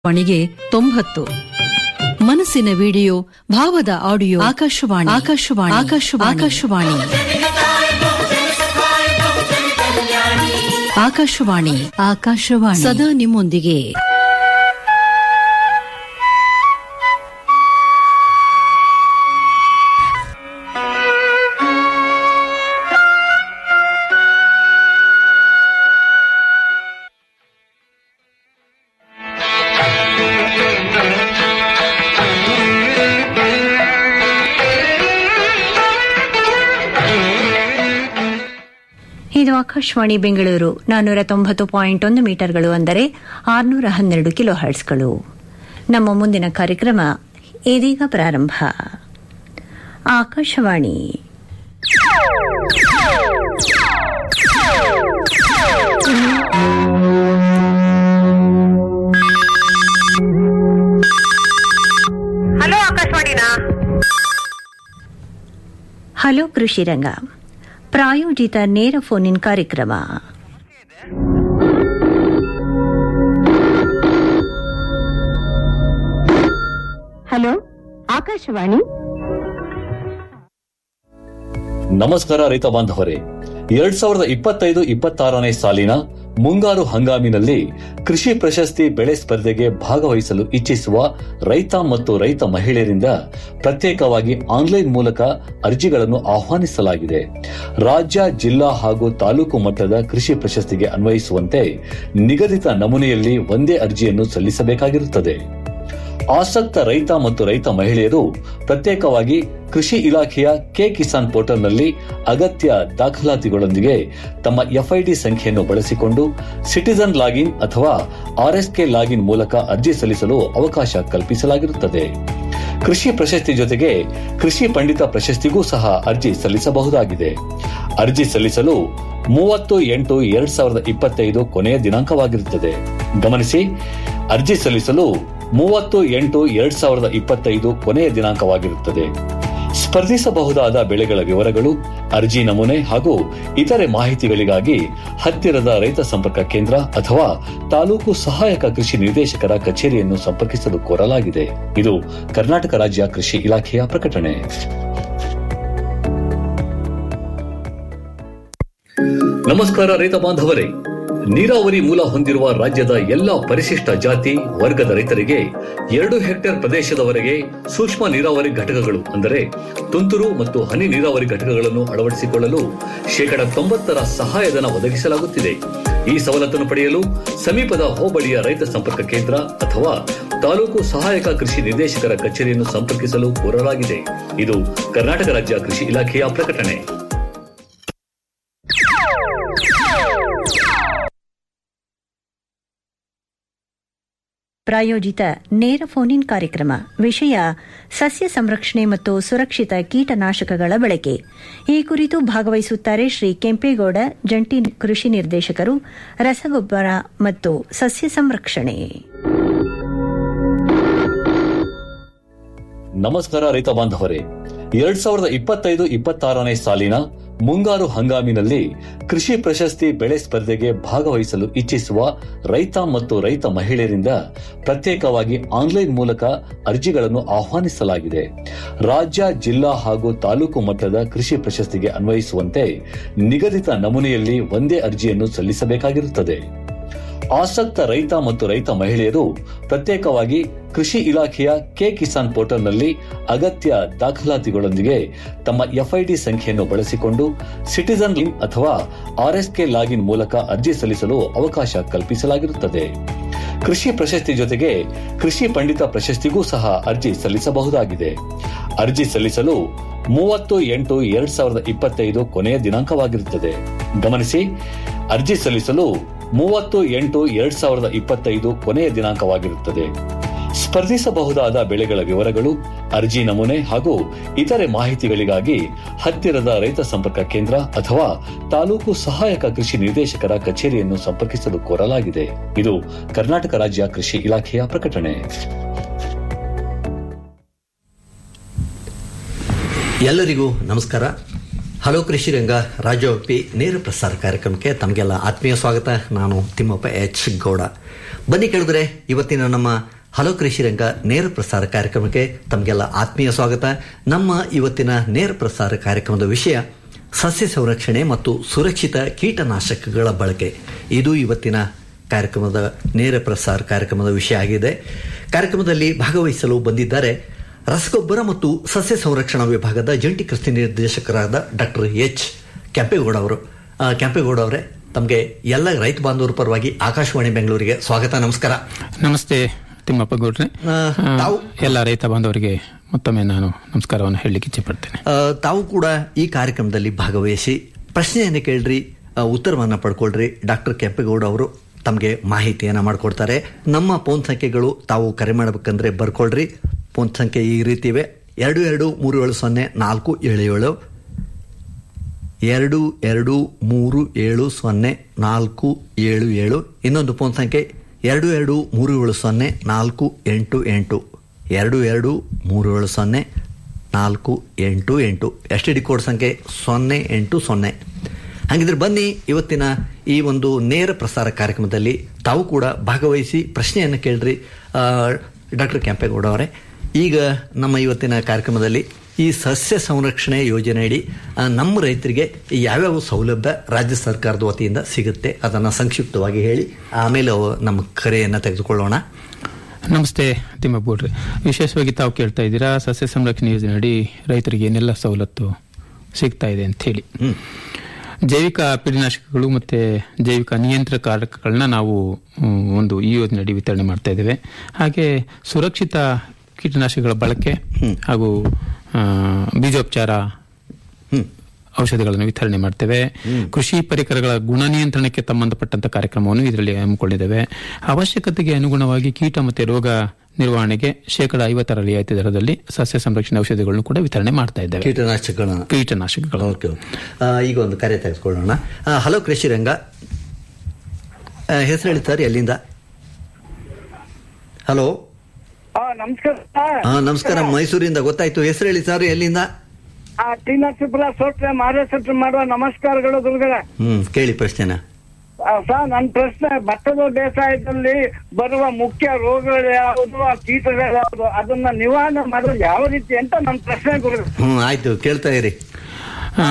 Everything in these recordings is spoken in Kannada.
ವಾಣಿಗೆ ತೊಂಬತ್ತು ಮನಸ್ಸಿನ ವಿಡಿಯೋ ಭಾವದ ಆಡಿಯೋ ಆಕಾಶವಾಣಿ ಆಕಾಶವಾಣಿ ಆಕಾಶವಾಣಿ ಆಕಾಶವಾಣಿ ಆಕಾಶವಾಣಿ ಆಕಾಶವಾಣಿ ಸದಾ ನಿಮ್ಮೊಂದಿಗೆ ಇದು ಆಕಾಶವಾಣಿ ಬೆಂಗಳೂರು ನಾನ್ನೂರ ತೊಂಬತ್ತು ಪಾಯಿಂಟ್ ಒಂದು ಮೀಟರ್ಗಳು ಅಂದರೆ ಆರುನೂರ ಹನ್ನೆರಡು ಕಿಲೋ ಹರ್ಟ್ಸ್ಗಳು ನಮ್ಮ ಮುಂದಿನ ಕಾರ್ಯಕ್ರಮ ಇದೀಗ ಪ್ರಾರಂಭ ಆಕಾಶವಾಣಿ ಹಲೋ ಆಕಾಶವಾಣಿನಾ ಹಲೋ ಕೃಷಿ ರಂಗ ಪ್ರಾಯೋಜಿತ ನೇರ ಫೋನ್ ಇನ್ ಕಾರ್ಯಕ್ರಮ ಹಲೋ ಆಕಾಶವಾಣಿ ನಮಸ್ಕಾರ ರೈತ ಬಾಂಧವರೇ ಎರಡ್ ಸಾವಿರದ ಇಪ್ಪತ್ತೈದು ಇಪ್ಪತ್ತಾರನೇ ಸಾಲಿನ ಮುಂಗಾರು ಹಂಗಾಮಿನಲ್ಲಿ ಕೃಷಿ ಪ್ರಶಸ್ತಿ ಬೆಳೆ ಸ್ಪರ್ಧೆಗೆ ಭಾಗವಹಿಸಲು ಇಚ್ಛಿಸುವ ರೈತ ಮತ್ತು ರೈತ ಮಹಿಳೆಯರಿಂದ ಪ್ರತ್ಯೇಕವಾಗಿ ಆನ್ಲೈನ್ ಮೂಲಕ ಅರ್ಜಿಗಳನ್ನು ಆಹ್ವಾನಿಸಲಾಗಿದೆ ರಾಜ್ಯ ಜಿಲ್ಲಾ ಹಾಗೂ ತಾಲೂಕು ಮಟ್ಟದ ಕೃಷಿ ಪ್ರಶಸ್ತಿಗೆ ಅನ್ವಯಿಸುವಂತೆ ನಿಗದಿತ ನಮೂನೆಯಲ್ಲಿ ಒಂದೇ ಅರ್ಜಿಯನ್ನು ಸಲ್ಲಿಸಬೇಕಾಗಿರುತ್ತದೆ ಆಸಕ್ತ ರೈತ ಮತ್ತು ರೈತ ಮಹಿಳೆಯರು ಪ್ರತ್ಯೇಕವಾಗಿ ಕೃಷಿ ಇಲಾಖೆಯ ಕೆ ಕಿಸಾನ್ ಪೋರ್ಟಲ್ನಲ್ಲಿ ಅಗತ್ಯ ದಾಖಲಾತಿಗಳೊಂದಿಗೆ ತಮ್ಮ ಎಫ್ಐಡಿ ಸಂಖ್ಯೆಯನ್ನು ಬಳಸಿಕೊಂಡು ಸಿಟಿಜನ್ ಲಾಗಿನ್ ಅಥವಾ ಆರ್ಎಸ್ಕೆ ಲಾಗಿನ್ ಮೂಲಕ ಅರ್ಜಿ ಸಲ್ಲಿಸಲು ಅವಕಾಶ ಕಲ್ಪಿಸಲಾಗಿರುತ್ತದೆ ಕೃಷಿ ಪ್ರಶಸ್ತಿ ಜೊತೆಗೆ ಕೃಷಿ ಪಂಡಿತ ಪ್ರಶಸ್ತಿಗೂ ಸಹ ಅರ್ಜಿ ಸಲ್ಲಿಸಬಹುದಾಗಿದೆ ಅರ್ಜಿ ಸಲ್ಲಿಸಲು ಮೂವತ್ತು ಎಂಟು ಎರಡ್ ಸಾವಿರದ ಇಪ್ಪತ್ತೈದು ಕೊನೆಯ ದಿನಾಂಕವಾಗಿರುತ್ತದೆ ಗಮನಿಸಿ ಅರ್ಜಿ ಸಲ್ಲಿಸಲು ಮೂವತ್ತು ಎಂಟು ಎರಡ್ ಸಾವಿರದ ಇಪ್ಪತ್ತೈದು ಕೊನೆಯ ದಿನಾಂಕವಾಗಿರುತ್ತದೆ ಸ್ಪರ್ಧಿಸಬಹುದಾದ ಬೆಳೆಗಳ ವಿವರಗಳು ಅರ್ಜಿ ನಮೂನೆ ಹಾಗೂ ಇತರೆ ಮಾಹಿತಿಗಳಿಗಾಗಿ ಹತ್ತಿರದ ರೈತ ಸಂಪರ್ಕ ಕೇಂದ್ರ ಅಥವಾ ತಾಲೂಕು ಸಹಾಯಕ ಕೃಷಿ ನಿರ್ದೇಶಕರ ಕಚೇರಿಯನ್ನು ಸಂಪರ್ಕಿಸಲು ಕೋರಲಾಗಿದೆ ಇದು ಕರ್ನಾಟಕ ರಾಜ್ಯ ಕೃಷಿ ಇಲಾಖೆಯ ಪ್ರಕಟಣೆ ನಮಸ್ಕಾರ ರೈತ ಬಾಂಧವರೇ ನೀರಾವರಿ ಮೂಲ ಹೊಂದಿರುವ ರಾಜ್ಯದ ಎಲ್ಲಾ ಪರಿಶಿಷ್ಟ ಜಾತಿ ವರ್ಗದ ರೈತರಿಗೆ ಎರಡು ಹೆಕ್ಟೇರ್ ಪ್ರದೇಶದವರೆಗೆ ಸೂಕ್ಷ್ಮ ನೀರಾವರಿ ಘಟಕಗಳು ಅಂದರೆ ತುಂತುರು ಮತ್ತು ಹನಿ ನೀರಾವರಿ ಘಟಕಗಳನ್ನು ಅಳವಡಿಸಿಕೊಳ್ಳಲು ಶೇಕಡ ತೊಂಬತ್ತರ ಸಹಾಯಧನ ಒದಗಿಸಲಾಗುತ್ತಿದೆ ಈ ಸವಲತ್ತನ್ನು ಪಡೆಯಲು ಸಮೀಪದ ಹೋಬಳಿಯ ರೈತ ಸಂಪರ್ಕ ಕೇಂದ್ರ ಅಥವಾ ತಾಲೂಕು ಸಹಾಯಕ ಕೃಷಿ ನಿರ್ದೇಶಕರ ಕಚೇರಿಯನ್ನು ಸಂಪರ್ಕಿಸಲು ಕೋರಲಾಗಿದೆ ಇದು ಕರ್ನಾಟಕ ರಾಜ್ಯ ಕೃಷಿ ಇಲಾಖೆಯ ಪ್ರಕಟಣೆ ಪ್ರಾಯೋಜಿತ ನೇರ ಫೋನ್ ಇನ್ ಕಾರ್ಯಕ್ರಮ ವಿಷಯ ಸಸ್ಯ ಸಂರಕ್ಷಣೆ ಮತ್ತು ಸುರಕ್ಷಿತ ಕೀಟನಾಶಕಗಳ ಬಳಕೆ ಈ ಕುರಿತು ಭಾಗವಹಿಸುತ್ತಾರೆ ಶ್ರೀ ಕೆಂಪೇಗೌಡ ಜಂಟಿ ಕೃಷಿ ನಿರ್ದೇಶಕರು ರಸಗೊಬ್ಬರ ಮತ್ತು ಸಸ್ಯ ಸಂರಕ್ಷಣೆ ನಮಸ್ಕಾರ ರೈತ ಬಾಂಧವರೇ ಎರಡ್ ಸಾವಿರದ ಇಪ್ಪತ್ತೈದು ಇಪ್ಪತ್ತಾರನೇ ಸಾಲಿನ ಮುಂಗಾರು ಹಂಗಾಮಿನಲ್ಲಿ ಕೃಷಿ ಪ್ರಶಸ್ತಿ ಬೆಳೆ ಸ್ಪರ್ಧೆಗೆ ಭಾಗವಹಿಸಲು ಇಚ್ಛಿಸುವ ರೈತ ಮತ್ತು ರೈತ ಮಹಿಳೆಯರಿಂದ ಪ್ರತ್ಯೇಕವಾಗಿ ಆನ್ಲೈನ್ ಮೂಲಕ ಅರ್ಜಿಗಳನ್ನು ಆಹ್ವಾನಿಸಲಾಗಿದೆ ರಾಜ್ಯ ಜಿಲ್ಲಾ ಹಾಗೂ ತಾಲೂಕು ಮಟ್ಟದ ಕೃಷಿ ಪ್ರಶಸ್ತಿಗೆ ಅನ್ವಯಿಸುವಂತೆ ನಿಗದಿತ ನಮೂನೆಯಲ್ಲಿ ಒಂದೇ ಅರ್ಜಿಯನ್ನು ಸಲ್ಲಿಸಬೇಕಾಗಿರುತ್ತದೆ ಆಸಕ್ತ ರೈತ ಮತ್ತು ರೈತ ಮಹಿಳೆಯರು ಪ್ರತ್ಯೇಕವಾಗಿ ಕೃಷಿ ಇಲಾಖೆಯ ಕೆ ಕಿಸಾನ್ ಪೋರ್ಟಲ್ನಲ್ಲಿ ಅಗತ್ಯ ದಾಖಲಾತಿಗಳೊಂದಿಗೆ ತಮ್ಮ ಎಫ್ಐಡಿ ಸಂಖ್ಯೆಯನ್ನು ಬಳಸಿಕೊಂಡು ಸಿಟಿಜನ್ ಲಿಂಕ್ ಅಥವಾ ಆರ್ಎಸ್ಕೆ ಲಾಗಿನ್ ಮೂಲಕ ಅರ್ಜಿ ಸಲ್ಲಿಸಲು ಅವಕಾಶ ಕಲ್ಪಿಸಲಾಗಿರುತ್ತದೆ ಕೃಷಿ ಪ್ರಶಸ್ತಿ ಜೊತೆಗೆ ಕೃಷಿ ಪಂಡಿತ ಪ್ರಶಸ್ತಿಗೂ ಸಹ ಅರ್ಜಿ ಸಲ್ಲಿಸಬಹುದಾಗಿದೆ ಅರ್ಜಿ ಸಲ್ಲಿಸಲು ಮೂವತ್ತು ಎಂಟು ಎರಡ್ ಸಾವಿರದ ಇಪ್ಪತ್ತೈದು ಕೊನೆಯ ದಿನಾಂಕವಾಗಿರುತ್ತದೆ ಗಮನಿಸಿ ಅರ್ಜಿ ಸಲ್ಲಿಸಲು ಮೂವತ್ತು ಎಂಟು ಎರಡ್ ಸಾವಿರದ ಇಪ್ಪತ್ತೈದು ಕೊನೆಯ ದಿನಾಂಕವಾಗಿರುತ್ತದೆ ಸ್ಪರ್ಧಿಸಬಹುದಾದ ಬೆಳೆಗಳ ವಿವರಗಳು ಅರ್ಜಿ ನಮೂನೆ ಹಾಗೂ ಇತರೆ ಮಾಹಿತಿಗಳಿಗಾಗಿ ಹತ್ತಿರದ ರೈತ ಸಂಪರ್ಕ ಕೇಂದ್ರ ಅಥವಾ ತಾಲೂಕು ಸಹಾಯಕ ಕೃಷಿ ನಿರ್ದೇಶಕರ ಕಚೇರಿಯನ್ನು ಸಂಪರ್ಕಿಸಲು ಕೋರಲಾಗಿದೆ ಇದು ಕರ್ನಾಟಕ ರಾಜ್ಯ ಕೃಷಿ ಇಲಾಖೆಯ ಪ್ರಕಟಣೆ ಎಲ್ಲರಿಗೂ ನಮಸ್ಕಾರ ಹಲೋ ಕೃಷಿ ರಂಗ ರಾಜೋಪಿ ನೇರ ಪ್ರಸಾರ ಕಾರ್ಯಕ್ರಮಕ್ಕೆ ತಮಗೆಲ್ಲ ಆತ್ಮೀಯ ಸ್ವಾಗತ ನಾನು ತಿಮ್ಮಪ್ಪ ಎಚ್ ಗೌಡ ಬನ್ನಿ ಕೇಳಿದ್ರೆ ಇವತ್ತಿನ ನಮ್ಮ ಹಲೋ ಕೃಷಿ ರಂಗ ನೇರ ಪ್ರಸಾರ ಕಾರ್ಯಕ್ರಮಕ್ಕೆ ತಮಗೆಲ್ಲ ಆತ್ಮೀಯ ಸ್ವಾಗತ ನಮ್ಮ ಇವತ್ತಿನ ನೇರ ಪ್ರಸಾರ ಕಾರ್ಯಕ್ರಮದ ವಿಷಯ ಸಸ್ಯ ಸಂರಕ್ಷಣೆ ಮತ್ತು ಸುರಕ್ಷಿತ ಕೀಟನಾಶಕಗಳ ಬಳಕೆ ಇದು ಇವತ್ತಿನ ಕಾರ್ಯಕ್ರಮದ ನೇರ ಪ್ರಸಾರ ಕಾರ್ಯಕ್ರಮದ ವಿಷಯ ಆಗಿದೆ ಕಾರ್ಯಕ್ರಮದಲ್ಲಿ ಭಾಗವಹಿಸಲು ಬಂದಿದ್ದಾರೆ ರಸಗೊಬ್ಬರ ಮತ್ತು ಸಸ್ಯ ಸಂರಕ್ಷಣಾ ವಿಭಾಗದ ಜಂಟಿ ಕೃಷಿ ನಿರ್ದೇಶಕರಾದ ಡಾಕ್ಟರ್ ಎಚ್ ಕೆಂಪೇಗೌಡ ಅವರು ಆ, ಕೆಂಪೇಗೌಡ ಅವರೇ ತಮಗೆ ಎಲ್ಲ ರೈತ ಬಾಂಧವರ ಪರವಾಗಿ ಆಕಾಶವಾಣಿ ಬೆಂಗಳೂರಿಗೆ ಸ್ವಾಗತ ನಮಸ್ಕಾರ ನಮಸ್ತೆ ತಿಮ್ಮಪ್ಪ ಗೌಡ್ರೆ ಆ, ತಾವು ಎಲ್ಲ ರೈತ ಬಾಂಧವರಿಗೆ ಮತ್ತೊಮ್ಮೆ ನಾನು ನಮಸ್ಕಾರವನ್ನು ಹೇಳಲಿಕ್ಕೆ ಇಚ್ಛೆಪಡ್ತೇನೆ ಆ, ತಾವು ಕೂಡ ಈ ಕಾರ್ಯಕ್ರಮದಲ್ಲಿ ಭಾಗವಹಿಸಿ ಪ್ರಶ್ನೆಯನ್ನು ಕೇಳ್ರಿ ಆ, ಉತ್ತರವನ್ನ ಪಡ್ಕೊಳ್ರಿ ಡಾಕ್ಟರ್ ಕೆಂಪೇಗೌಡ ಅವರು ತಮಗೆ ಮಾಹಿತಿಯನ್ನ ಮಾಡಿಕೊಡ್ತಾರೆ ನಮ್ಮ ಫೋನ್ ಸಂಖ್ಯೆಗಳು ತಾವು ಕರೆ ಮಾಡಬೇಕಂದ್ರೆ ಬರ್ಕೊಳ್ರಿ ಫೋನ್ ಸಂಖ್ಯೆ ಈ ರೀತಿ ಇವೆ ಎರಡು ಎರಡು ಮೂರು ಏಳು ಸೊನ್ನೆ ನಾಲ್ಕು ಏಳು ಏಳು ಎರಡು ಎರಡು ಮೂರು ಏಳು ಸೊನ್ನೆ ನಾಲ್ಕು ಏಳು ಏಳು ಇನ್ನೊಂದು ಫೋನ್ ಸಂಖ್ಯೆ ಎರಡು ಎರಡು ಮೂರು ಏಳು ಸೊನ್ನೆ ನಾಲ್ಕು ಎಂಟು ಎಂಟು ಎರಡು ಎರಡು ಮೂರು ಏಳು ಸೊನ್ನೆ ನಾಲ್ಕು ಎಂಟು ಎಂಟು ಎಸ್ ಟಿ ಡಿ ಕೋಡ್ ಸಂಖ್ಯೆ ಸೊನ್ನೆ ಎಂಟು ಸೊನ್ನೆ ಹಾಗಿದ್ರೆ ಬನ್ನಿ ಇವತ್ತಿನ ಈ ಒಂದು ನೇರ ಪ್ರಸಾರ ಕಾರ್ಯಕ್ರಮದಲ್ಲಿ ತಾವು ಕೂಡ ಭಾಗವಹಿಸಿ ಪ್ರಶ್ನೆಯನ್ನು ಕೇಳ್ರಿ ಡಾಕ್ಟರ್ ಕೆಂಪೇಗೌಡ ಅವರೇ ಈಗ ನಮ್ಮ ಇವತ್ತಿನ ಕಾರ್ಯಕ್ರಮದಲ್ಲಿ ಈ ಸಸ್ಯ ಸಂರಕ್ಷಣೆ ಯೋಜನೆಯಡಿ ಆ, ನಮ್ಮ ರೈತರಿಗೆ ಯಾವ್ಯಾವ ಸೌಲಭ್ಯ ರಾಜ್ಯ ಸರ್ಕಾರದ ವತಿಯಿಂದ ಸಿಗುತ್ತೆ ಅದನ್ನು ಸಂಕ್ಷಿಪ್ತವಾಗಿ ಹೇಳಿ ಆಮೇಲೆ ಅವು ನಮ್ಮ ಕರೆಯನ್ನು ತೆಗೆದುಕೊಳ್ಳೋಣ ನಮಸ್ತೆ ತಿಮ್ಮಪ್ಪ ಗೌಡ್ರೆ ವಿಶೇಷವಾಗಿ ತಾವು ಕೇಳ್ತಾ ಇದ್ದೀರಾ ಸಸ್ಯ ಸಂರಕ್ಷಣೆ ಯೋಜನೆಯಡಿ ರೈತರಿಗೆ ಏನೆಲ್ಲ ಸವಲತ್ತು ಸಿಗ್ತಾ ಇದೆ ಅಂತ ಹೇಳಿ ಹ್ಮ್. ಜೈವಿಕ ಪೀಡನಾಶಕಗಳು ಮತ್ತೆ ಜೈವಿಕ ನಿಯಂತ್ರಕಾರಕಗಳನ್ನ ನಾವು ಹ್ಮ್, ಒಂದು ಈ ಯೋಜನೆಯಡಿ ವಿತರಣೆ ಮಾಡ್ತಾ ಇದ್ದೇವೆ ಹಾಗೆ ಸುರಕ್ಷಿತ ಕೀಟನಾಶಕಗಳ ಬಳಕೆ ಹಾಗೂ ಆ, ಬೀಜೋಪಚಾರ ಹ್ಮ್. ಔಷಧಿಗಳನ್ನು ವಿತರಣೆ ಮಾಡ್ತೇವೆ ಕೃಷಿ ಪರಿಕರಗಳ ಗುಣ ನಿಯಂತ್ರಣಕ್ಕೆ ಸಂಬಂಧಪಟ್ಟಂತ ಕಾರ್ಯಕ್ರಮವನ್ನು ಇದರಲ್ಲಿ ಹಮ್ಮಿಕೊಂಡಿದ್ದೇವೆ ಅವಶ್ಯಕತೆಗೆ ಅನುಗುಣವಾಗಿ ಕೀಟ ಮತ್ತೆ ರೋಗ ನಿರ್ವಹಣೆಗೆ ಶೇಕಡ ಐವತ್ತರ ರಿಯಾಯಿತಿ ದರದಲ್ಲಿ ಸಸ್ಯ ಸಂರಕ್ಷಣೆ ಔಷಧಿಗಳನ್ನು ಕೂಡ ವಿತರಣೆ ಮಾಡ್ತಾ ಇದ್ದೇವೆ ಕೀಟನಾಶಕಗಳನ್ನ ಕೀಟನಾಶಕಗಳು ಓಕೆ ಓಕೆ. ಆ, ಈಗ ಒಂದು ಕರೆ ತೆಗೆದುಕೊಳ್ಳೋಣ ಆ, ಹಲೋ ಕೃಷಿ ರಂಗ ಆ, ಹೆಸರು ಹೇಳಿ ಸರ್ ಎಲ್ಲಿಂದ ಹಲೋ ಆ, ನಮಸ್ಕಾರ ಆ, ನಮಸ್ಕಾರ ಮೈಸೂರಿಂದ ಗೊತ್ತಾಯ್ತು ಹೆಸರು ಹೇಳಿ ಸರ್ ಎಲ್ಲಿಂದ ಆ, ಟಿ ನರಸೀಪುರ ಸೋಟ್ರೆ ಮಾರೇಶ್ವರ ಮಾಡುವ ನಮಸ್ಕಾರಗಳು ಗುರುಗಳ ಹ್ಮ್ ಕೇಳಿ ಪ್ರಶ್ನೆನ ಸರ್ ನನ್ನ ಪ್ರಶ್ನೆ ಭತ್ತದ ಬೇಸಾಯದಲ್ಲಿ ಬರುವ ಮುಖ್ಯ ರೋಗಗಳು ಯಾವುದು ಆ ಕೀಟಗಳು ಯಾವುದು ಅದನ್ನ ನಿವಾರಣೆ ಮಾಡೋದು ಯಾವ ರೀತಿ ಅಂತ ನನ್ನ ಪ್ರಶ್ನೆ ಗುರುಗಳು ಹ್ಮ್ ಆಯ್ತು ಕೇಳ್ತಾ ಇರಿ ಆ,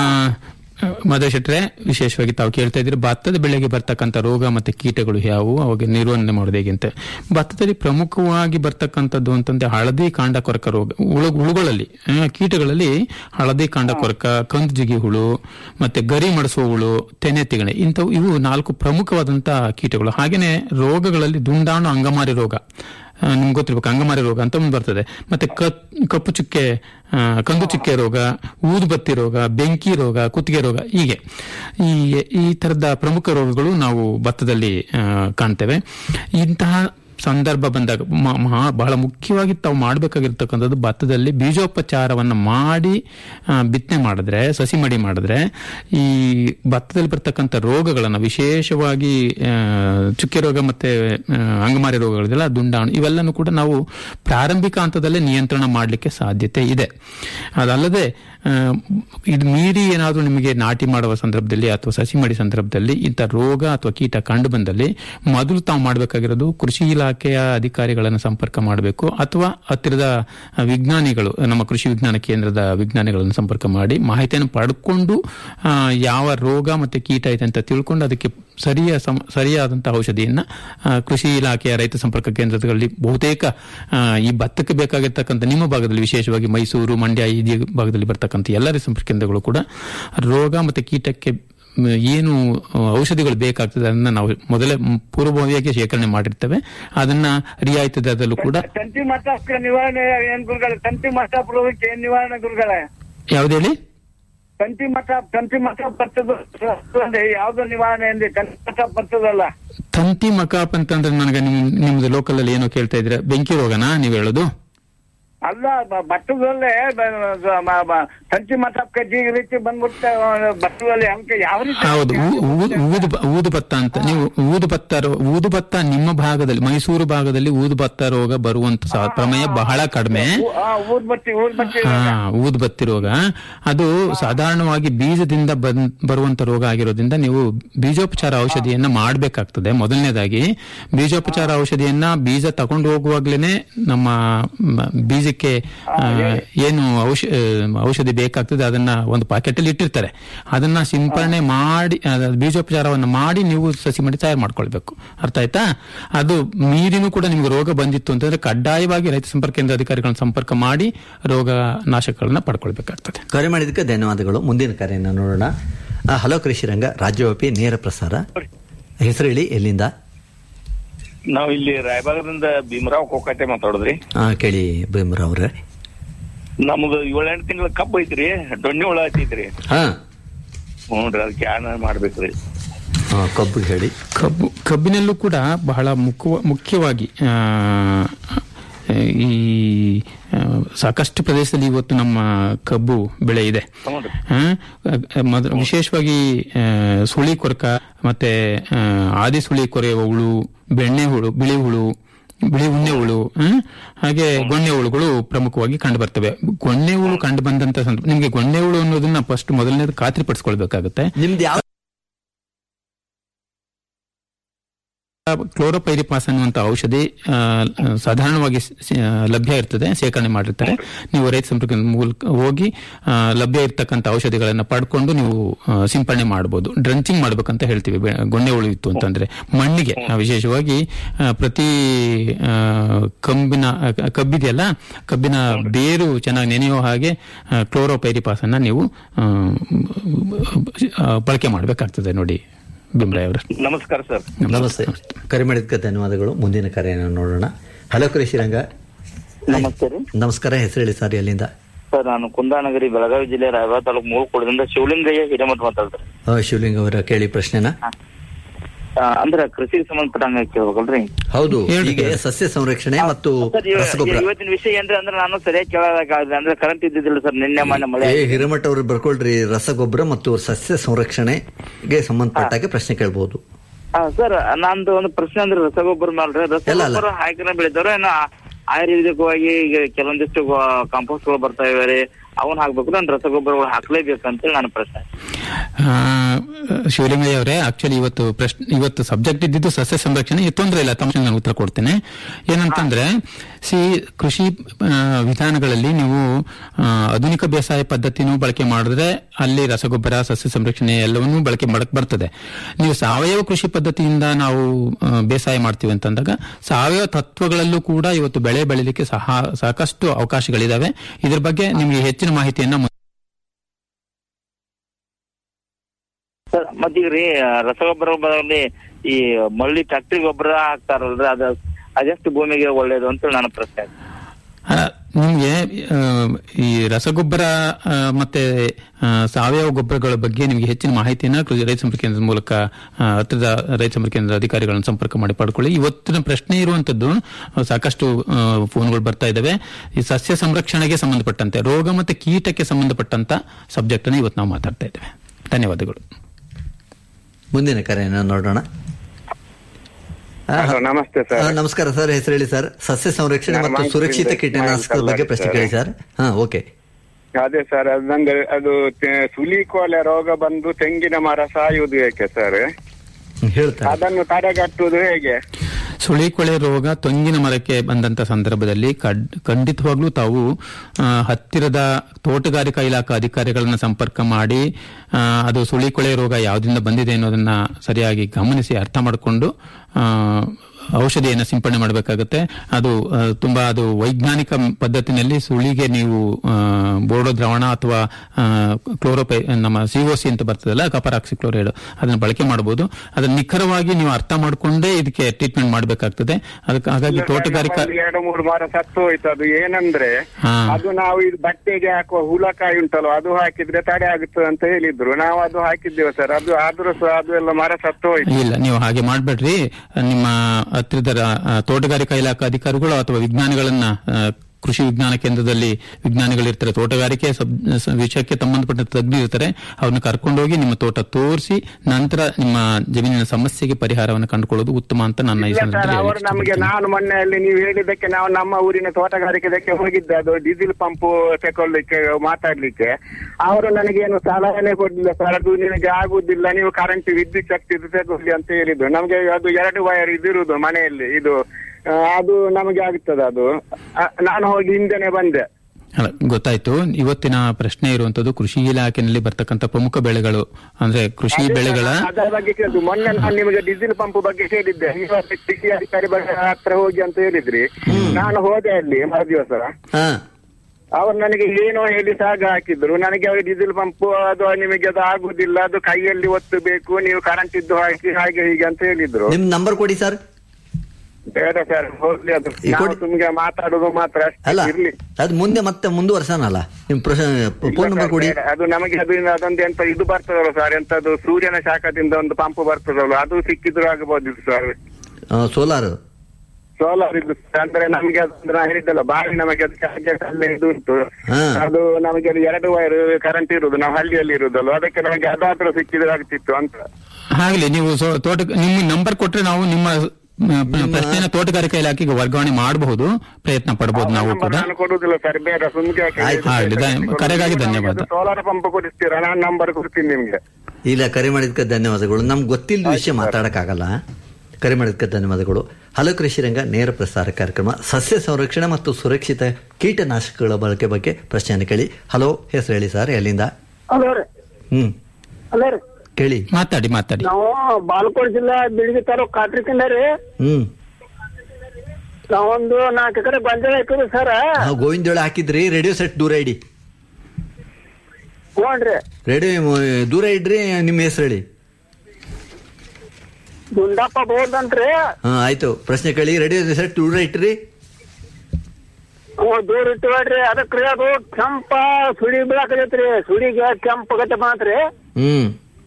ಮಧು ಶೆಟ್ರೆ ವಿಶೇಷವಾಗಿ ತಾವು ಕೇಳ್ತಾ ಇದ್ದೀರಿ ಭತ್ತದ ಬೆಳೆಗೆ ಬರ್ತಕ್ಕಂಥ ರೋಗ ಮತ್ತೆ ಕೀಟಗಳು ಯಾವುವು ಅವಾಗ ನಿರ್ವಹಣೆ ಮಾಡೋದು ಹೇಗೆ ಅಂತ ಭತ್ತದಲ್ಲಿ ಪ್ರಮುಖವಾಗಿ ಬರ್ತಕ್ಕಂಥದ್ದು ಅಂತಂದ್ರೆ ಹಳದಿ ಕಾಂಡ ಕೊರಕ ರೋಗ ಹುಳು ಹುಳುಗಳಲ್ಲಿ ಆ, ಕೀಟಗಳಲ್ಲಿ ಹಳದಿ ಕಾಂಡ ಕೊರಕ ಕಂದು ಜಿಗಿ ಹುಳು ಮತ್ತೆ ಗರಿ ಮಡಿಸುವ ಹುಳು ತೆನೆ ತಿಗಣೆ ಇಂಥವು ಇವು ನಾಲ್ಕು ಪ್ರಮುಖವಾದಂತಹ ಕೀಟಗಳು ಹಾಗೇನೆ ರೋಗಗಳಲ್ಲಿ ದುಂಡಾಣು ಅಂಗಮಾರಿ ರೋಗ ಆ, ನಿಮ್ಗೆ ಗೊತ್ತಿರ್ಬೇಕು ಅಂಗಮಾರಿ ರೋಗ ಅಂತ ಒಂದು ಬರ್ತದೆ ಮತ್ತೆ ಕತ್- ಕಪ್ಪು ಚುಕ್ಕೆ ಆ, ಕಂದು ಚುಕ್ಕೆ ರೋಗ ಊದುಬತ್ತಿ ರೋಗ ಬೆಂಕಿ ರೋಗ ಕುತ್ತಿಗೆ ರೋಗ ಹೀಗೆ ಈ ಈ ತರದ ಪ್ರಮುಖ ರೋಗಗಳು ನಾವು ಭತ್ತದಲ್ಲಿ ಆ, ಕಾಣ್ತೇವೆ ಇಂತಹ ಸಂದರ್ಭ ಬಂದಾಗ ಮ- ಮಹಾ- ಬಹಳ ಮುಖ್ಯವಾಗಿ ತಾವು ಮಾಡಬೇಕಾಗಿರ್ತಕ್ಕಂಥದ್ದು ಭತ್ತದಲ್ಲಿ ಬೀಜೋಪಚಾರವನ್ನು ಮಾಡಿ ಆ, ಬಿತ್ತನೆ ಮಾಡಿದ್ರೆ ಸಸಿ ಮಡಿ ಮಾಡಿದ್ರೆ ಈ ಭತ್ತದಲ್ಲಿ ಬರ್ತಕ್ಕಂಥ ರೋಗಗಳನ್ನು ವಿಶೇಷವಾಗಿ ಆ, ಚುಕ್ಕೆ ರೋಗ ಮತ್ತೆ ಆ, ಅಂಗಮಾರಿ ರೋಗಗಳಿದೆಲ್ಲ ದುಂಡಾಣು ಇವೆಲ್ಲನೂ ಕೂಡ ನಾವು ಪ್ರಾರಂಭಿಕ ಹಂತದಲ್ಲೇ ನಿಯಂತ್ರಣ ಮಾಡಲಿಕ್ಕೆ ಸಾಧ್ಯತೆ ಇದೆ ಅದಲ್ಲದೆ ಆ, ಇದು ಮೀರಿ ಏನಾದರೂ ನಿಮಗೆ ನಾಟಿ ಮಾಡುವ ಸಂದರ್ಭದಲ್ಲಿ ಅಥವಾ ಸಸಿ ಮಾಡಿ ಸಂದರ್ಭದಲ್ಲಿ ಇಂಥ ರೋಗ ಅಥವಾ ಕೀಟ ಕಂಡು ಬಂದಲ್ಲಿ ಮೊದಲು ತಾವು ಮಾಡಬೇಕಾಗಿರೋದು ಕೃಷಿ ಇಲಾಖೆಯ ಅಧಿಕಾರಿಗಳನ್ನು ಸಂಪರ್ಕ ಮಾಡಬೇಕು ಅಥವಾ ಹತ್ತಿರದ ವಿಜ್ಞಾನಿಗಳು ನಮ್ಮ ಕೃಷಿ ವಿಜ್ಞಾನ ಕೇಂದ್ರದ ವಿಜ್ಞಾನಿಗಳನ್ನು ಸಂಪರ್ಕ ಮಾಡಿ ಮಾಹಿತಿಯನ್ನು ಪಡ್ಕೊಂಡು ಆ, ಯಾವ ರೋಗ ಮತ್ತೆ ಕೀಟ ಇದೆ ಅಂತ ತಿಳ್ಕೊಂಡು ಅದಕ್ಕೆ ಸರಿಯ ಸಮ- ಸರಿಯಾದಂತಹ ಔಷಧಿಯನ್ನ ಆ, ಕೃಷಿ ಇಲಾಖೆಯ ರೈತ ಸಂಪರ್ಕ ಕೇಂದ್ರಗಳಲ್ಲಿ ಬಹುತೇಕ ಆ, ಈ ಭತ್ತಕ್ಕೆ ಬೇಕಾಗಿರ್ತಕ್ಕಂಥ ನಿಮ್ಮ ಭಾಗದಲ್ಲಿ ವಿಶೇಷವಾಗಿ ಮೈಸೂರು ಮಂಡ್ಯ ಈ ಜಿ- ಭಾಗದಲ್ಲಿ ಬರ್ತಕ್ಕಂಥ ಎಲ್ಲ ರೈತ ಸಂಪರ್ಕ ಕೇಂದ್ರಗಳು ಕೂಡ ರೋಗ ಮತ್ತೆ ಕೀಟಕ್ಕೆ ಮ್, ಏನು ಆ, ಔಷಧಿಗಳು ಬೇಕಾಗ್ತದೆ ಅದನ್ನ ನಾವು ಮೊದಲೇ ಮ್, ಪೂರ್ವಭಾವಿಯಾಗಿ ಶೇಖರಣೆ ಮಾಡಿರ್ತೇವೆ ಅದನ್ನ ರಿಯಾಯಿತಿ ದರದಲ್ಲೂ ಕೂಡ ತಂತಿ ಮಟ್ಟ ನಿವಾರಣೆ ಏನ್ ಗುರುಗಳೇ ತಂತಿ ಮಟ್ಟ ರೋಗಕ್ಕೆ ಏನ್ ನಿವಾರಣೆ ಗುರುಗಳೇ ಯಾವ್ದು ಹೇಳಿ ತಂತಿ ಮಟ್ಟ ತಂತಿ ಮಟ್ಟ ಬರ್ತದ ಯಾವ್ದು ನಿವಾರಣೆ ಎಂದ್ರೆ ತಂತಿ ಮಟ್ಟ ಬರ್ತದಲ್ಲ ತಂತಿ ಮಕಾಪ್ ಅಂತಂದ್ರೆ ನನಗೆ ನಿಮ್ ನಿಮ್ದು ಲೋಕಲ್ ಅಲ್ಲಿ ಏನೋ ಕೇಳ್ತಾ ಇದ್ರೆ ಬೆಂಕಿ ರೋಗನಾ ನೀವು ಹೇಳೋದು ಅಲ್ಲ ಬ- ಭತ್ತದಲ್ಲೇ ಬ- ಬ- ಮ- ಮ- ಸಂಚಿ ಮತಕ್ಕ ಜೀಗ ರೀತಿ ಬಂದ್ಬಿಟ್ಟು ಭತ್ತದಲ್ಲಿ ಅಂಕ ಯಾವ ರೀತಿ ಹೌದು ಊ- ಊದು ಊದು ಬ- ಊದು ಭತ್ತ ಅಂತ ನೀವು ಊದು ಭತ್ತ ರೋ- ಊದು ಭತ್ತ ನಿಮ್ಮ ಭಾಗದಲ್ಲಿ ಮೈಸೂರು ಭಾಗದಲ್ಲಿ ಊದು ಭತ್ತ ರೋಗ ಬರುವಂತ ಸಾ- ಪ್ರಮೇಯ ಬಹಳ ಕಡಿಮೆ ಊ- ಆ, ಊದ್ ಬತ್ತಿ ಊದ್ ಬತ್ತಿ ಹಾ ಊದು ಬತ್ತಿ ರೋಗ ಅದು ಸಾಧಾರಣವಾಗಿ ಬೀಜದಿಂದ ಬನ್- ಬರುವಂತ ರೋಗ ಆಗಿರೋದ್ರಿಂದ ನೀವು ಬೀಜೋಪಚಾರ ಔಷಧಿಯನ್ನ ಮಾಡಬೇಕಾಗ್ತದೆ ಮೊದಲನೇದಾಗಿ ಬೀಜೋಪಚಾರ ಔಷಧಿಯನ್ನ ಬೀಜ ತಗೊಂಡು ಹೋಗುವಾಗ್ಲೇನೆ ನಮ್ಮ ಮ, ಬೀಜಕ್ಕೆ ಆ, ಏನು ಔಷ ಆ, ಔಷಧಿ ಬೇಕಾಗ್ತದೆ ಅದನ್ನ ಒಂದು ಪಾಕೆಟ್ ಅಲ್ಲಿ ಇಟ್ಟಿರ್ತಾರೆ ಅದನ್ನ ಸಿಂಪರಣೆ ಮಾಡಿ ಆ, ಬೀಜೋಪಚಾರವನ್ನು ಮಾಡಿ ನೀವು ಸಸಿ ಮಾಡಿ ತಯಾರು ಮಾಡ್ಕೊಳ್ಬೇಕು ಅರ್ಥ ಆಯ್ತಾ ಅದು ಮೀರಿನೂ ಕೂಡ ನಿಮ್ಗೆ ರೋಗ ಬಂದಿತ್ತು ಅಂತಂದ್ರೆ ಕಡ್ಡಾಯವಾಗಿ ರೈತ ಸಂಪರ್ಕ ಕೇಂದ್ರ ಅಧಿಕಾರಿಗಳನ್ನ ಸಂಪರ್ಕ ಮಾಡಿ ರೋಗ ನಾಶಕಗಳನ್ನ ಪಡ್ಕೊಳ್ಬೇಕಾಗ್ತದೆ ಕರೆ ಮಾಡಿದ್ದಕ್ಕೆ ಧನ್ಯವಾದಗಳು ಮುಂದಿನ ಕರೆಯನ್ನು ನೋಡೋಣ ಆ, ಹಲೋ ಕೃಷಿ ರಂಗ ರಾಜ್ಯವ್ಯಾಪಿ ನೇರ ಪ್ರಸಾರ ಹೆಸರು ಹೇಳಿ ಎಲ್ಲಿಂದ ನಾವ್ ಇಲ್ಲಿ ರಾಯಬಾಗದಿಂದ ಭೀಮರಾವ್ ಕೋಕತೆ ಮಾತಾಡುದ್ರಿ ಆ, ಕೇಳಿ ಭೀಮರಾವ್ ಅವ್ರೆ ನಮ್ದು ಏಳೆಂಟು ತಿಂಗಳ ಕಬ್ಬು ಐತ್ರಿ ದೊಣ್ಣೆ ಹುಳ ಹತ್ತೈತ್ರಿ ಹಾ ಹ್ಞೂನ್ರಿ ಅದಕ್ಕೆ ಏನ ಮಾಡ್ಬೇಕ್ರಿ ಆ, ಕಬ್ಬಿಗೆ ಹೇಳಿ ಕಬ್ಬು ಕಬ್ಬಿನಲ್ಲೂ ಕೂಡ ಬಹಳ ಮುಖ್ಯ ಮುಖ್ಯವಾಗಿ ಆ, ಈ ಆ, ಸಾಕಷ್ಟು ಪ್ರದೇಶದಲ್ಲಿ ಇವತ್ತು ನಮ್ಮ ಕಬ್ಬು ಬೆಳೆ ಇದೆ ಹ್ಞೂನ್ರಿ ಆ, ಮೊದ- ವಿಶೇಷವಾಗಿ ಆ, ಸುಳಿ ಕೊರಕ ಮತ್ತೆ ಆ, ಆದಿ ಸುಳಿ ಕೊರೆಯುವ ಹುಳು ಬೆಣ್ಣೆ ಹುಳು ಬಿಳಿ ಹುಳು ಬಿಳಿ ಉಣ್ಣೆ ಹುಳು ಆ, ಹಾಗೆ ಗೊಣ್ಣೆ ಹುಳುಗಳು ಪ್ರಮುಖವಾಗಿ ಕಂಡು ಬರ್ತವೆ ಗೊಣ್ಣೆ ಹುಳು ಕಂಡು ಬಂದಂತ ಸಂದರ್ಭ ನಿಮಗೆ ಗೊಣ್ಣೆ ಹುಳು ಅನ್ನೋದನ್ನ ಫಸ್ಟ್ ಮೊದಲನೇದು ಖಾತ್ರಿಪಡಿಸ್ಕೊಳ್ಬೇಕಾಗುತ್ತೆ ನಿಮ್ದು ಯಾವ ಕ್ಲೋರೋಪೈರಿಪಾಸ್ ಅನ್ನುವಂತ ಔಷಧಿ ಆ, ಸಾಧಾರಣವಾಗಿ ಸ- ಸ- ಲಭ್ಯ ಇರ್ತದೆ ಶೇಖರಣೆ ಮಾಡಿರ್ತಾರೆ ನೀವು ರೈತ ಸಂಪರ್ಕ ಮೂಲಕ ಹೋಗಿ ಆ, ಲಭ್ಯ ಇರ್ತಕ್ಕಂಥ ಔಷಧಿಗಳನ್ನ ಪಡ್ಕೊಂಡು ನೀವು ಆ, ಸಿಂಪಡಣೆ ಮಾಡಬಹುದು ಡ್ರಂಚಿಂಗ್ ಮಾಡ್ಬೇಕಂತ ಹೇಳ್ತೀವಿ ಬೆ- ಗೊಣ್ಣೆ ಹುಳು ಇತ್ತು ಅಂತಂದ್ರೆ ಮಣ್ಣಿಗೆ ಆ, ವಿಶೇಷವಾಗಿ ಆ, ಪ್ರತಿ ಆ, ಕಂಬಿನ ಆ, ಕಬ್ಬಿದೆಯಲ್ಲ ಕಬ್ಬಿನ ಬೇರು ಚೆನ್ನಾಗಿ ನೆನೆಯೋ ಹಾಗೆ ಕ್ಲೋರೋಪೈರಿಪಾಸ್ ಅನ್ನ ನೀವು ಆ, ಆ, ಬಳಕೆ ಮಾಡಬೇಕಾಗ್ತದೆ ನೋಡಿ ಬಿಮ್ರಾಯ್ ಅವರ ನಮಸ್ಕಾರ ಸರ್ ನಮಸ್ತೆ ಕರೆ ಮಾಡಿದ್ದಕ್ಕೆ ಧನ್ಯವಾದಗಳು ಮುಂದಿನ ಕರೆಯನ್ನು ನೋಡೋಣ ಹಲೋ ಕೃಷಿ ರಂಗ ನಮಸ್ತೆ ರೀ ನಮಸ್ಕಾರ ಹೆಸರು ಹೇಳಿ ಸರ್ ಎಲ್ಲಿಂದ ಸರ್ ನಾನು ಕುಂದಾನಗರಿ ಬೆಳಗಾವಿ ಜಿಲ್ಲೆ ರಾಯಬಾಗ ತಾಲೂಕು ಮೂಳ್ಕೋಡದಿಂದ ಶಿವಲಿಂಗಯ್ಯ ಹಿರೇಮಠ ಮಾತಾಡ್ತಾರೆ ಆ, ಶಿವಲಿಂಗ ಅವರ ಕೇಳಿ ಪ್ರಶ್ನೆನ ಅಂದ್ರೆ ಕೃಷಿಗೆ ಸಂಬಂಧಪಟ್ಟಂಗ ಕೇಳ್ಬೇಕಲ್ರಿ ಹೌದು ಹೇಳ್ರಿ. ಈಗ ಸಸ್ಯ ಸಂರಕ್ಷಣೆ ಮತ್ತು ಸರ್ ಇವ- ರಸಗೊಬ್ಬರ ಇವತ್ತಿನ ವಿಷಯ ಏನ್ರಿ ಅಂದ್ರೆ ನಾನು ಸರಿಯಾಗಿ ಕೇಳೋದಾಗಲ್ಲ ಅಂದ್ರೆ ಕರೆಂಟ್ ಇದ್ದಿದ್ದಿಲ್ಲ ಸರ್ ನಿನ್ನೆ ಮೊನ್ನೆ ಮಳೆ ಏ ಹಿರೇಮಠ ಅವರು ಬರ್ಕೊಳ್ರಿ ರಸಗೊಬ್ಬರ ಮತ್ತು ಸಸ್ಯ ಸಂರಕ್ಷಣೆಗೆ ಸಂಬಂಧಪಟ್ಟಾಗೆ ಪ್ರಶ್ನೆ ಕೇಳಬಹುದು ಹಾ ಸರ್ ನಂದು ಒಂದು ಪ್ರಶ್ನೆ ಅಂದ್ರೆ ರಸಗೊಬ್ಬರ ಮೇಲ್ರಿ ಇಲ್ಲ, ಅಲ್ಲ. ರಸಗೊಬ್ಬರ ಹಾಕಿನ ಬೆಳಿತಾರ ಏನೋ ಆಯುರ್ವೇದಿಕವಾಗಿ ಈಗ ಕೆಲವೊಂದಿಷ್ಟು ಕಾಂಪೋಸ್ಟ್ ಗಳು ಬರ್ತಾ ಇವೆ ರೀ ಅವನ್ ಹಾಕ್ಬೇಕು ನಾನು ರಸಗೊಬ್ಬರಗಳು ಹಾಕ್ಲೇಬೇಕಂತೇಳಿ ನನ್ನ ಪ್ರಶ್ನೆ ಆ, ಶಿವಲಿಂಗಯ್ಯ ಅವರೇ ಆಕ್ಚುಲಿ ಇವತ್ತು ಪ್ರಶ್ನೆ ಇವತ್ತು ಸಬ್ಜೆಕ್ಟ್ ಇದ್ದಿದ್ದು ಸಸ್ಯ ಸಂರಕ್ಷಣೆ ಇದು ತೊಂದರೆ ಇಲ್ಲ ತಮ್ಮ ನಾನು ಉತ್ತರ ಕೊಡ್ತೇನೆ ಏನಂತಂದ್ರೆ ಸಿ ಕೃಷಿ ಆ, ವಿಧಾನಗಳಲ್ಲಿ ನೀವು ಆ, ಆಧುನಿಕ ಬೇಸಾಯ ಪದ್ಧತಿನೂ ಬಳಕೆ ಮಾಡಿದ್ರೆ ಅಲ್ಲಿ ರಸಗೊಬ್ಬರ ಸಸ್ಯ ಸಂರಕ್ಷಣೆ ಎಲ್ಲವನ್ನೂ ಬಳಕೆ ಮಾಡಕ್ ಬರ್ತದೆ ನೀವು ಸಾವಯವ ಕೃಷಿ ಪದ್ಧತಿಯಿಂದ ನಾವು ಆ, ಬೇಸಾಯ ಮಾಡ್ತೀವಿ ಅಂತಂದಾಗ ಸಾವಯವ ತತ್ವಗಳಲ್ಲೂ ಕೂಡ ಇವತ್ತು ಬೆಳೆ ಬೆಳಿಲಿಕ್ಕೆ ಸಹ ಸಾಕಷ್ಟು ಅವಕಾಶಗಳಿದಾವೆ ಇದ್ರ ಬಗ್ಗೆ ನಿಮಗೆ ಹೆಚ್ಚಿನ ಮಾಹಿತಿಯನ್ನ ಮು- ಸರ್ ಮತ್ತೀಗ ರೀ ರಸಗೊಬ್ಬರ ಬದಲಿ ಈ ಮಳ್ಳಿ ಫ್ಯಾಕ್ಟ್ರಿ ಗೊಬ್ಬರ ಹಾಕ್ತಾರಲ್ರಿ ಅದ ಅದೆಷ್ಟು ಭೂಮಿಗೆ ಒಳ್ಳೇದು ಅಂತ ನನ್ನ ಪ್ರಶ್ನೆ ಆ, ನಿಮ್ಗೆ ಆ, ಈ ರಸಗೊಬ್ಬರ ಆ, ಮತ್ತೆ ಆ, ಸಾವಯವ ಗೊಬ್ಬರಗಳ ಬಗ್ಗೆ ನಿಮಗೆ ಹೆಚ್ಚಿನ ಮಾಹಿತಿಯನ್ನ ಕೃಷಿ ರೈತ ಸಂಪರ್ಕ ಕೇಂದ್ರದ ಮೂಲಕ ಆ, ಹತ್ತಿರದ ರೈತ ಸಂಪರ್ಕ ಕೇಂದ್ರದ ಅಧಿಕಾರಿಗಳನ್ನು ಸಂಪರ್ಕ ಮಾಡಿ ಪಡ್ಕೊಳ್ಳಿ ಇವತ್ತಿನ ಪ್ರಶ್ನೆ ಇರುವಂತದ್ದು ಆ, ಸಾಕಷ್ಟು ಆ, ಫೋನ್ಗಳು ಬರ್ತಾ ಇದಾವೆ ಈ ಸಸ್ಯ ಸಂರಕ್ಷಣೆಗೆ ಸಂಬಂಧಪಟ್ಟಂತೆ ರೋಗ ಮತ್ತೆ ಕೀಟಕ್ಕೆ ಸಂಬಂಧಪಟ್ಟಂತ ಸಬ್ಜೆಕ್ಟ್ ಅನ್ನು ಇವತ್ತು ನಾವು ಮಾತಾಡ್ತಾ ಇದ್ದೇವೆ ಧನ್ಯವಾದಗಳು ಮುಂದಿನ ಕರೆಯನ್ನು ನೋಡೋಣ ಆ, ಹಲೋ, ನಮಸ್ತೆ ಸರ್ ಆ, ನಮಸ್ಕಾರ ಸರ್ ಹೆಸರು ಹೇಳಿ ಸರ್ ಸಸ್ಯ ಸಂರಕ್ಷಣೆ ನಾನು ಮತ್ತು ಮಾಹಿತಿ ಸುರಕ್ಷಿತ ಇಲ್ಲದೆ ಕೀಟನಾಶಕದ ಬಗ್ಗೆ ಪ್ರಶ್ನೆ ಕೇಳಿ ಸರ್ ಹಾ ಓಕೆ ಅದೇ ಸರ್ ಅದಂದ್ರೆ ಅದು ತೆ- ಸುಲಿಕೋಲೆ ರೋಗ ಬಂದು ತೆಂಗಿನ ಮರ ಸಾಯುವುದು ಏಕೆ ಸರ್ ಹೇಳ್ತಾರೆ ಅದನ್ನು ತಡೆಗಟ್ಟುವುದು ಹೇಗೆ ಸುಳಿಕೊಳೆ ರೋಗ ತೆಂಗಿನ ಮರಕ್ಕೆ ಬಂದಂತ ಸಂದರ್ಭದಲ್ಲಿ ಕಡ್- ಖಂಡಿತವಾಗ್ಲೂ ತಾವು ಆ, ಹತ್ತಿರದ ತೋಟಗಾರಿಕಾ ಇಲಾಖಾ ಅಧಿಕಾರಿಗಳನ್ನ ಸಂಪರ್ಕ ಮಾಡಿ ಆ, ಅದು ಸುಳಿಕೊಳೆ ರೋಗ ಯಾವ್ದ್ರಿಂದ ಬಂದಿದೆ ಅನ್ನೋದನ್ನ ಸರಿಯಾಗಿ ಗಮನಿಸಿ ಅರ್ಥ ಮಾಡಿಕೊಂಡು ಔಷಧಿಯನ್ನು ಸಿಂಪಡಣೆ ಮಾಡಬೇಕಾಗುತ್ತೆ ಅದು ಆ, ತುಂಬಾ ಅದು ವೈಜ್ಞಾನಿಕ ಪದ್ಧತಿನಲ್ಲಿ ಸುಳಿಗೆ ನೀವು ಆ, ಬೋರ್ಡೋ ದ್ರಾವಣ ಅಥವಾ ಕ್ಲೋರೋಪೈ ನಮ್ಮ ಸಿಒಸಿ ಅಂತ ಬರ್ತದಲ್ಲ ಕಪರಾಕ್ಸಿ ಕ್ಲೋರೈಡ್ ಅದನ್ನ ಬಳಕೆ ಮಾಡಬಹುದು ಅದನ್ನ ನಿಖರವಾಗಿ ನೀವು ಅರ್ಥ ಮಾಡ್ಕೊಂಡೇ ಇದಕ್ಕೆ ಟ್ರೀಟ್ಮೆಂಟ್ ಮಾಡಬೇಕಾಗ್ತದೆ ಅದಕ್ಕೆ ಹಾಗಾಗಿ ತೋಟಗಾರಿಕಾ ಒಂದು ಎರಡು ಮೂರು ಮರ ಸತ್ತು ಹೋಯ್ತು ಅದು ಏನಂದ್ರೆ ಹಾ. ಅದು ನಾವು ಇದು ಬಟ್ಟೆಗೆ ಹಾಕುವ ಹುಳಕಾಯಿ ಉಂಟಲ್ಲ ಅದು ಹಾಕಿದ್ರೆ ತಡೆ ಆಗುತ್ತದೆ ಅಂತ ಹೇಳಿದ್ರು ನಾವು ಅದು ಹಾಕಿದ್ದೇವೆ ಸರ್ ಅದು ಆದ್ರೂ ಸಹ ಅದು ಎಲ್ಲ ಮರ ಸತ್ತು ಹೋಯ್ತು ಇಲ್ಲ ನೀವು ಹಾಗೆ ಮಾಡ್ಬೇಡ್ರಿ ನಿಮ್ಮ ಹತ್ತಿರದ ರ- ಆ, ತೋಟಗಾರಿಕಾ ಇಲಾಖಾ ಅಧಿಕಾರಿಗಳು ಅಥವಾ ವಿಜ್ಞಾನಿಗಳನ್ನ ಆ, ಕೃಷಿ ವಿಜ್ಞಾನ ಕೇಂದ್ರದಲ್ಲಿ ವಿಜ್ಞಾನಿಗಳಿರ್ತಾರೆ ತೋಟಗಾರಿಕೆ ಸಬ್- ಸ- ವಿಷಯಕ್ಕೆ ಸಂಬಂಧಪಟ್ಟ ತಜ್ಞರು ಇರ್ತಾರೆ ಅವ್ರನ್ನ ಕರ್ಕೊಂಡೋಗಿ ನಿಮ್ಮ ತೋಟ ತೋರಿಸಿ ನಂತರ ನಿಮ್ಮ ಜಮೀನಿನ ಸಮಸ್ಯೆಗೆ ಪರಿಹಾರವನ್ನು ಕಂಡುಕೊಳ್ಳೋದು ಉತ್ತಮ ಅಂತ ನನ್ನ ಈ ಇಲ್ಲ ಸರ್ ಸಂದರ್ಭದಲ್ಲಿ ಅವರು ಹೇಳಲಿಕ್ಕೆ ನಮಗೆ ಇಷ್ಟಪಡ್ತೀನಿ. ನಾನು ಮೊನ್ನೆ ಅಲ್ಲಿ ನೀವು ಹೇಳಿದ್ದಕ್ಕೆ ನಾವು ನಮ್ಮ ಊರಿನ ತೋಟಗಾರಿಕೆದಕ್ಕೆ ಹೋಗಿದ್ದೆ ಅದು ಡೀಸೆಲ್ ಪಂಪ್ ತಗೊಳ್ಳಿಕ್ಕೆ ಮಾತಾಡ್ಲಿಕ್ಕೆ ಅವರು ನನಗೇನು ಸಲಹೆನೆ ಕೊಡ್ಲಿಲ್ಲ ಸರ್ ಅದು ನಿಮಗೆ ಆಗುದಿಲ್ಲ ನೀವು ಕರೆಂಟ್ ವಿದ್ಯುತ್ ಶಕ್ತಿ ತಗೊಳ್ಳಿ ಅಂತ ಹೇಳಿದ್ರು ನಮಗೆ ಅದು ಎರಡು ವೈರ್ ಇದಿರುವುದು ಮನೆಯಲ್ಲಿ ಇದು ಆ, ಅದು ನಮಗೆ ಆಗ್ತದೆ ಅದು ಆ, ನಾನು ಹೋಗಿ ಹಿಂದೆನೆ ಬಂದೆ ಅಲ್ಲ ಗೊತ್ತಾಯ್ತು ಇವತ್ತಿನ ಪ್ರಶ್ನೆ ಇರುವಂತದ್ದು ಕೃಷಿ ಇಲಾಖೆಯಲ್ಲಿ ಬರ್ತಕ್ಕಂಥ ಪ್ರಮುಖ ಬೆಳೆಗಳು ಅಂದ್ರೆ ಕೃಷಿ ಅದೇ ಬೆಳೆಗಳ ನಾನು ಅದರ ಬಗ್ಗೆ ಕೇಳಿದ್ದು ಮೊನ್ನೆ ನಾನು ನಿಮಗೆ ಡೀಸೆಲ್ ಪಂಪ್ ಬಗ್ಗೆ ಕೇಳಿದ್ದೆ ನೀವು ಕೃಷಿ ಅಧಿಕಾರಿ ಬಗ್ಗೆ ಹತ್ರ ಹೋಗಿ ಅಂತ ಹೇಳಿದ್ರಿ ನಾನು ಹೋದೆ ಅಲ್ಲಿ ಮರುದಿವಸ ಹಾ ಅವ್ರು ನನಗೆ ಏನೋ ಹೇಳಿ ಸಾಗ ಹಾಕಿದ್ರು ನನಗೆ ಅವ್ರಿಗೆ ಡೀಸೆಲ್ ಪಂಪ್ ಅದು ನಿಮಗೆ ಅದು ಆಗುದಿಲ್ಲ ಅದು ಕೈಯಲ್ಲಿ ಒತ್ತು ಬೇಕು ನೀವು ಕರೆಂಟ್ ಇದ್ದು ಹಾಕಿ ಹಾಗೆ ಹೀಗೆ ಅಂತ ಹೇಳಿದ್ರು ನಿಮ್ ನಂಬರ್ ಕೊಡಿ ಸರ್ ಬೇಡ ಸರ್ ಹೋಗ್ಲಿ ಅದು ಈ ನಾವು ಕೊಡಿ. ನಿಮ್ಗೆ ಮಾತಾಡುದು ಮಾತ್ರ ಅಷ್ಟೇ ಅಲ್ಲ ಇರ್ಲಿ ಅದು ಮುಂದೆ ಮತ್ತೆ ಮುಂದುವರ್ಸನಲ್ಲ ನಿಮ್ ಇಲ್ಲ ಫೋನ್ ನಂಬರ್ ಸರ್, ಕೊಡಿ ಬೇಡ. ಅದು ನಮಗೆ ಅದು ಅದೊಂದು ಎಂತ ಇದು ಬರ್ತದಲ್ಲ ಸರ್ ಎಂತದು ಸೂರ್ಯನ ಶಾಖದಿಂದ ಒಂದು ಪಂಪ್ ಬರ್ತದಲ್ಲ ಅದು ಸಿಕ್ಕಿದ್ರು ಆಗಬಹುದು ಸರ್ ಸೋಲಾರ್ ಸೋಲಾರ್ ಇದು ಅಂದ್ರೆ ನಮಗೆ ಅದು ನಾ ಹೇಳಿದ್ದಲ್ಲ ಬಾವಿ ನಮಗೆ ಅದು ಚಾರ್ಜಸ್ ಅಲ್ಲೇ ಇದು ಉಂಟು ಹಾ. ಅದು ನಮಗೆ ಅದು ಎರಡು ವೈರ್ ಕರೆಂಟ್ ಇರುದು ನಾವು ಹಳ್ಳಿಯಲ್ಲಿ ಇರುದಲ್ಲ ಅದಕ್ಕೆ ನಮಗೆ ಅದಾತ್ರ ಸಿಕ್ಕಿದ್ರೆ ಆಗ್ತಿತ್ತು ಅಂತ ಆಗ್ಲಿ ನೀವು ಸೊ- ತೋಟ ನಿಮ್ಮ ನಂಬರ್ ಕೊಟ್ರೆ ನಾವು ನಿಮ್ಮ ಮ, ಪ- ಪ್ರಶ್ನೆನ ತೋಟಗಾರಿಕಾ ಇಲಾಖೆಗೆ ವರ್ಗಾವಣೆ ಮಾಡಬಹುದು ಪ್ರಯತ್ನ ಪಡಬಹುದು ನಾವು ನಂಬರ್ ಕೂಡ ನಾನು ಕೊಡುದಿಲ್ಲ ಸರ್ ಬೇಡ ಸುಮ್ಗೆ ಯಾಕೆ ಆಯ್ತು. ಆಗ್ಲಿ, ಧನ್ಯ- ಕರೆಗಾಗಿ ಧನ್ಯವಾದ. ಸೋಲಾರ್ ಪಂಪ್ ಕೊಡಿಸ್ತೀರಾ ನಾನು ನಂಬರ್ ಕೊಡ್ತೀನಿ ನಿಮ್ಗೆ ಇಲ್ಲ ಕರೆ ಮಾಡಿದ್ಕೆ ಧನ್ಯವಾದಗಳು ನಮ್ಗೆ ಗೊತ್ತಿಲ್ಲದ ವಿಷಯ ಮಾತಾಡಕ್ಕಾಗಲ್ಲ ಕರೆ ಮಾಡಿದ್ಕೆ ಧನ್ಯವಾದಗಳು ಹಲೋ ಕೃಷಿ ರಂಗ ನೇರ ಪ್ರಸಾರ ಕಾರ್ಯಕ್ರಮ ಸಸ್ಯ ಸಂರಕ್ಷಣೆ ಮತ್ತು ಸುರಕ್ಷಿತ ಕೀಟನಾಶಕಗಳ ಬಳಕೆ ಬಗ್ಗೆ ಪ್ರಶ್ನೆಯನ್ನು ಕೇಳಿ ಹಲೋ ಹೆಸರು ಹೇಳಿ ಸರ್ ಎಲ್ಲಿಂದ ಹಲೋ ರೀ ಹ್ಮ್ ಹಲೋ ರೀ ಕೇಳಿ ಮಾತಾಡಿ ಮಾತಾಡಿ ನಾವು ಬಾಲ್ಕೋಟ್ ಜಿಲ್ಲಾ ಬಿಳಿಗಿ ತಾಲೂಕ್ ಕಾಟ್ರಿಕಿಂದ ರೀ ಹ್ಮ್ ನಾವೊಂದು ನಾಲ್ಕು ಎಕರೆ ಗೊಂಜಾಳ ಹಾಕಿದ್ರಿ ಸರ್ ನಾವು ಗೋವಿಂದೋಳ ಹಾಕಿದ್ರಿ ರೇಡಿಯೋ ಸೆಟ್ ದೂರ ಇಡಿ ಹ್ಞೂನ್ರಿ ರೇಡಿಯೋ ದೂರ ಇಡ್ರಿ ನಿಮ್ಮ ಹೆಸರು ಹೇಳಿ ಗುಂಡಪ್ಪ ಬೋರ್ದಂತ್ರಿ ಹಾ ಆಯ್ತು ಪ್ರಶ್ನೆ ಕೇಳಿ ರೇಡಿಯೋ ಸೆಟ್ ದೂರ ಇಟ್ರಿ ಹ್ಞೂ ದೂರ ಇಟ್ಟಿವ್ರಿ ಅದಕ್ರಿ ಅದು ಕೆಂಪ ಸುಳಿ ಬೀಳಾಕತೈತ್ರಿ ಸುಳಿಗೆ ಕೆಂಪ ಗತೆ ಬಂತ್ರಿ ಹ್ಮ್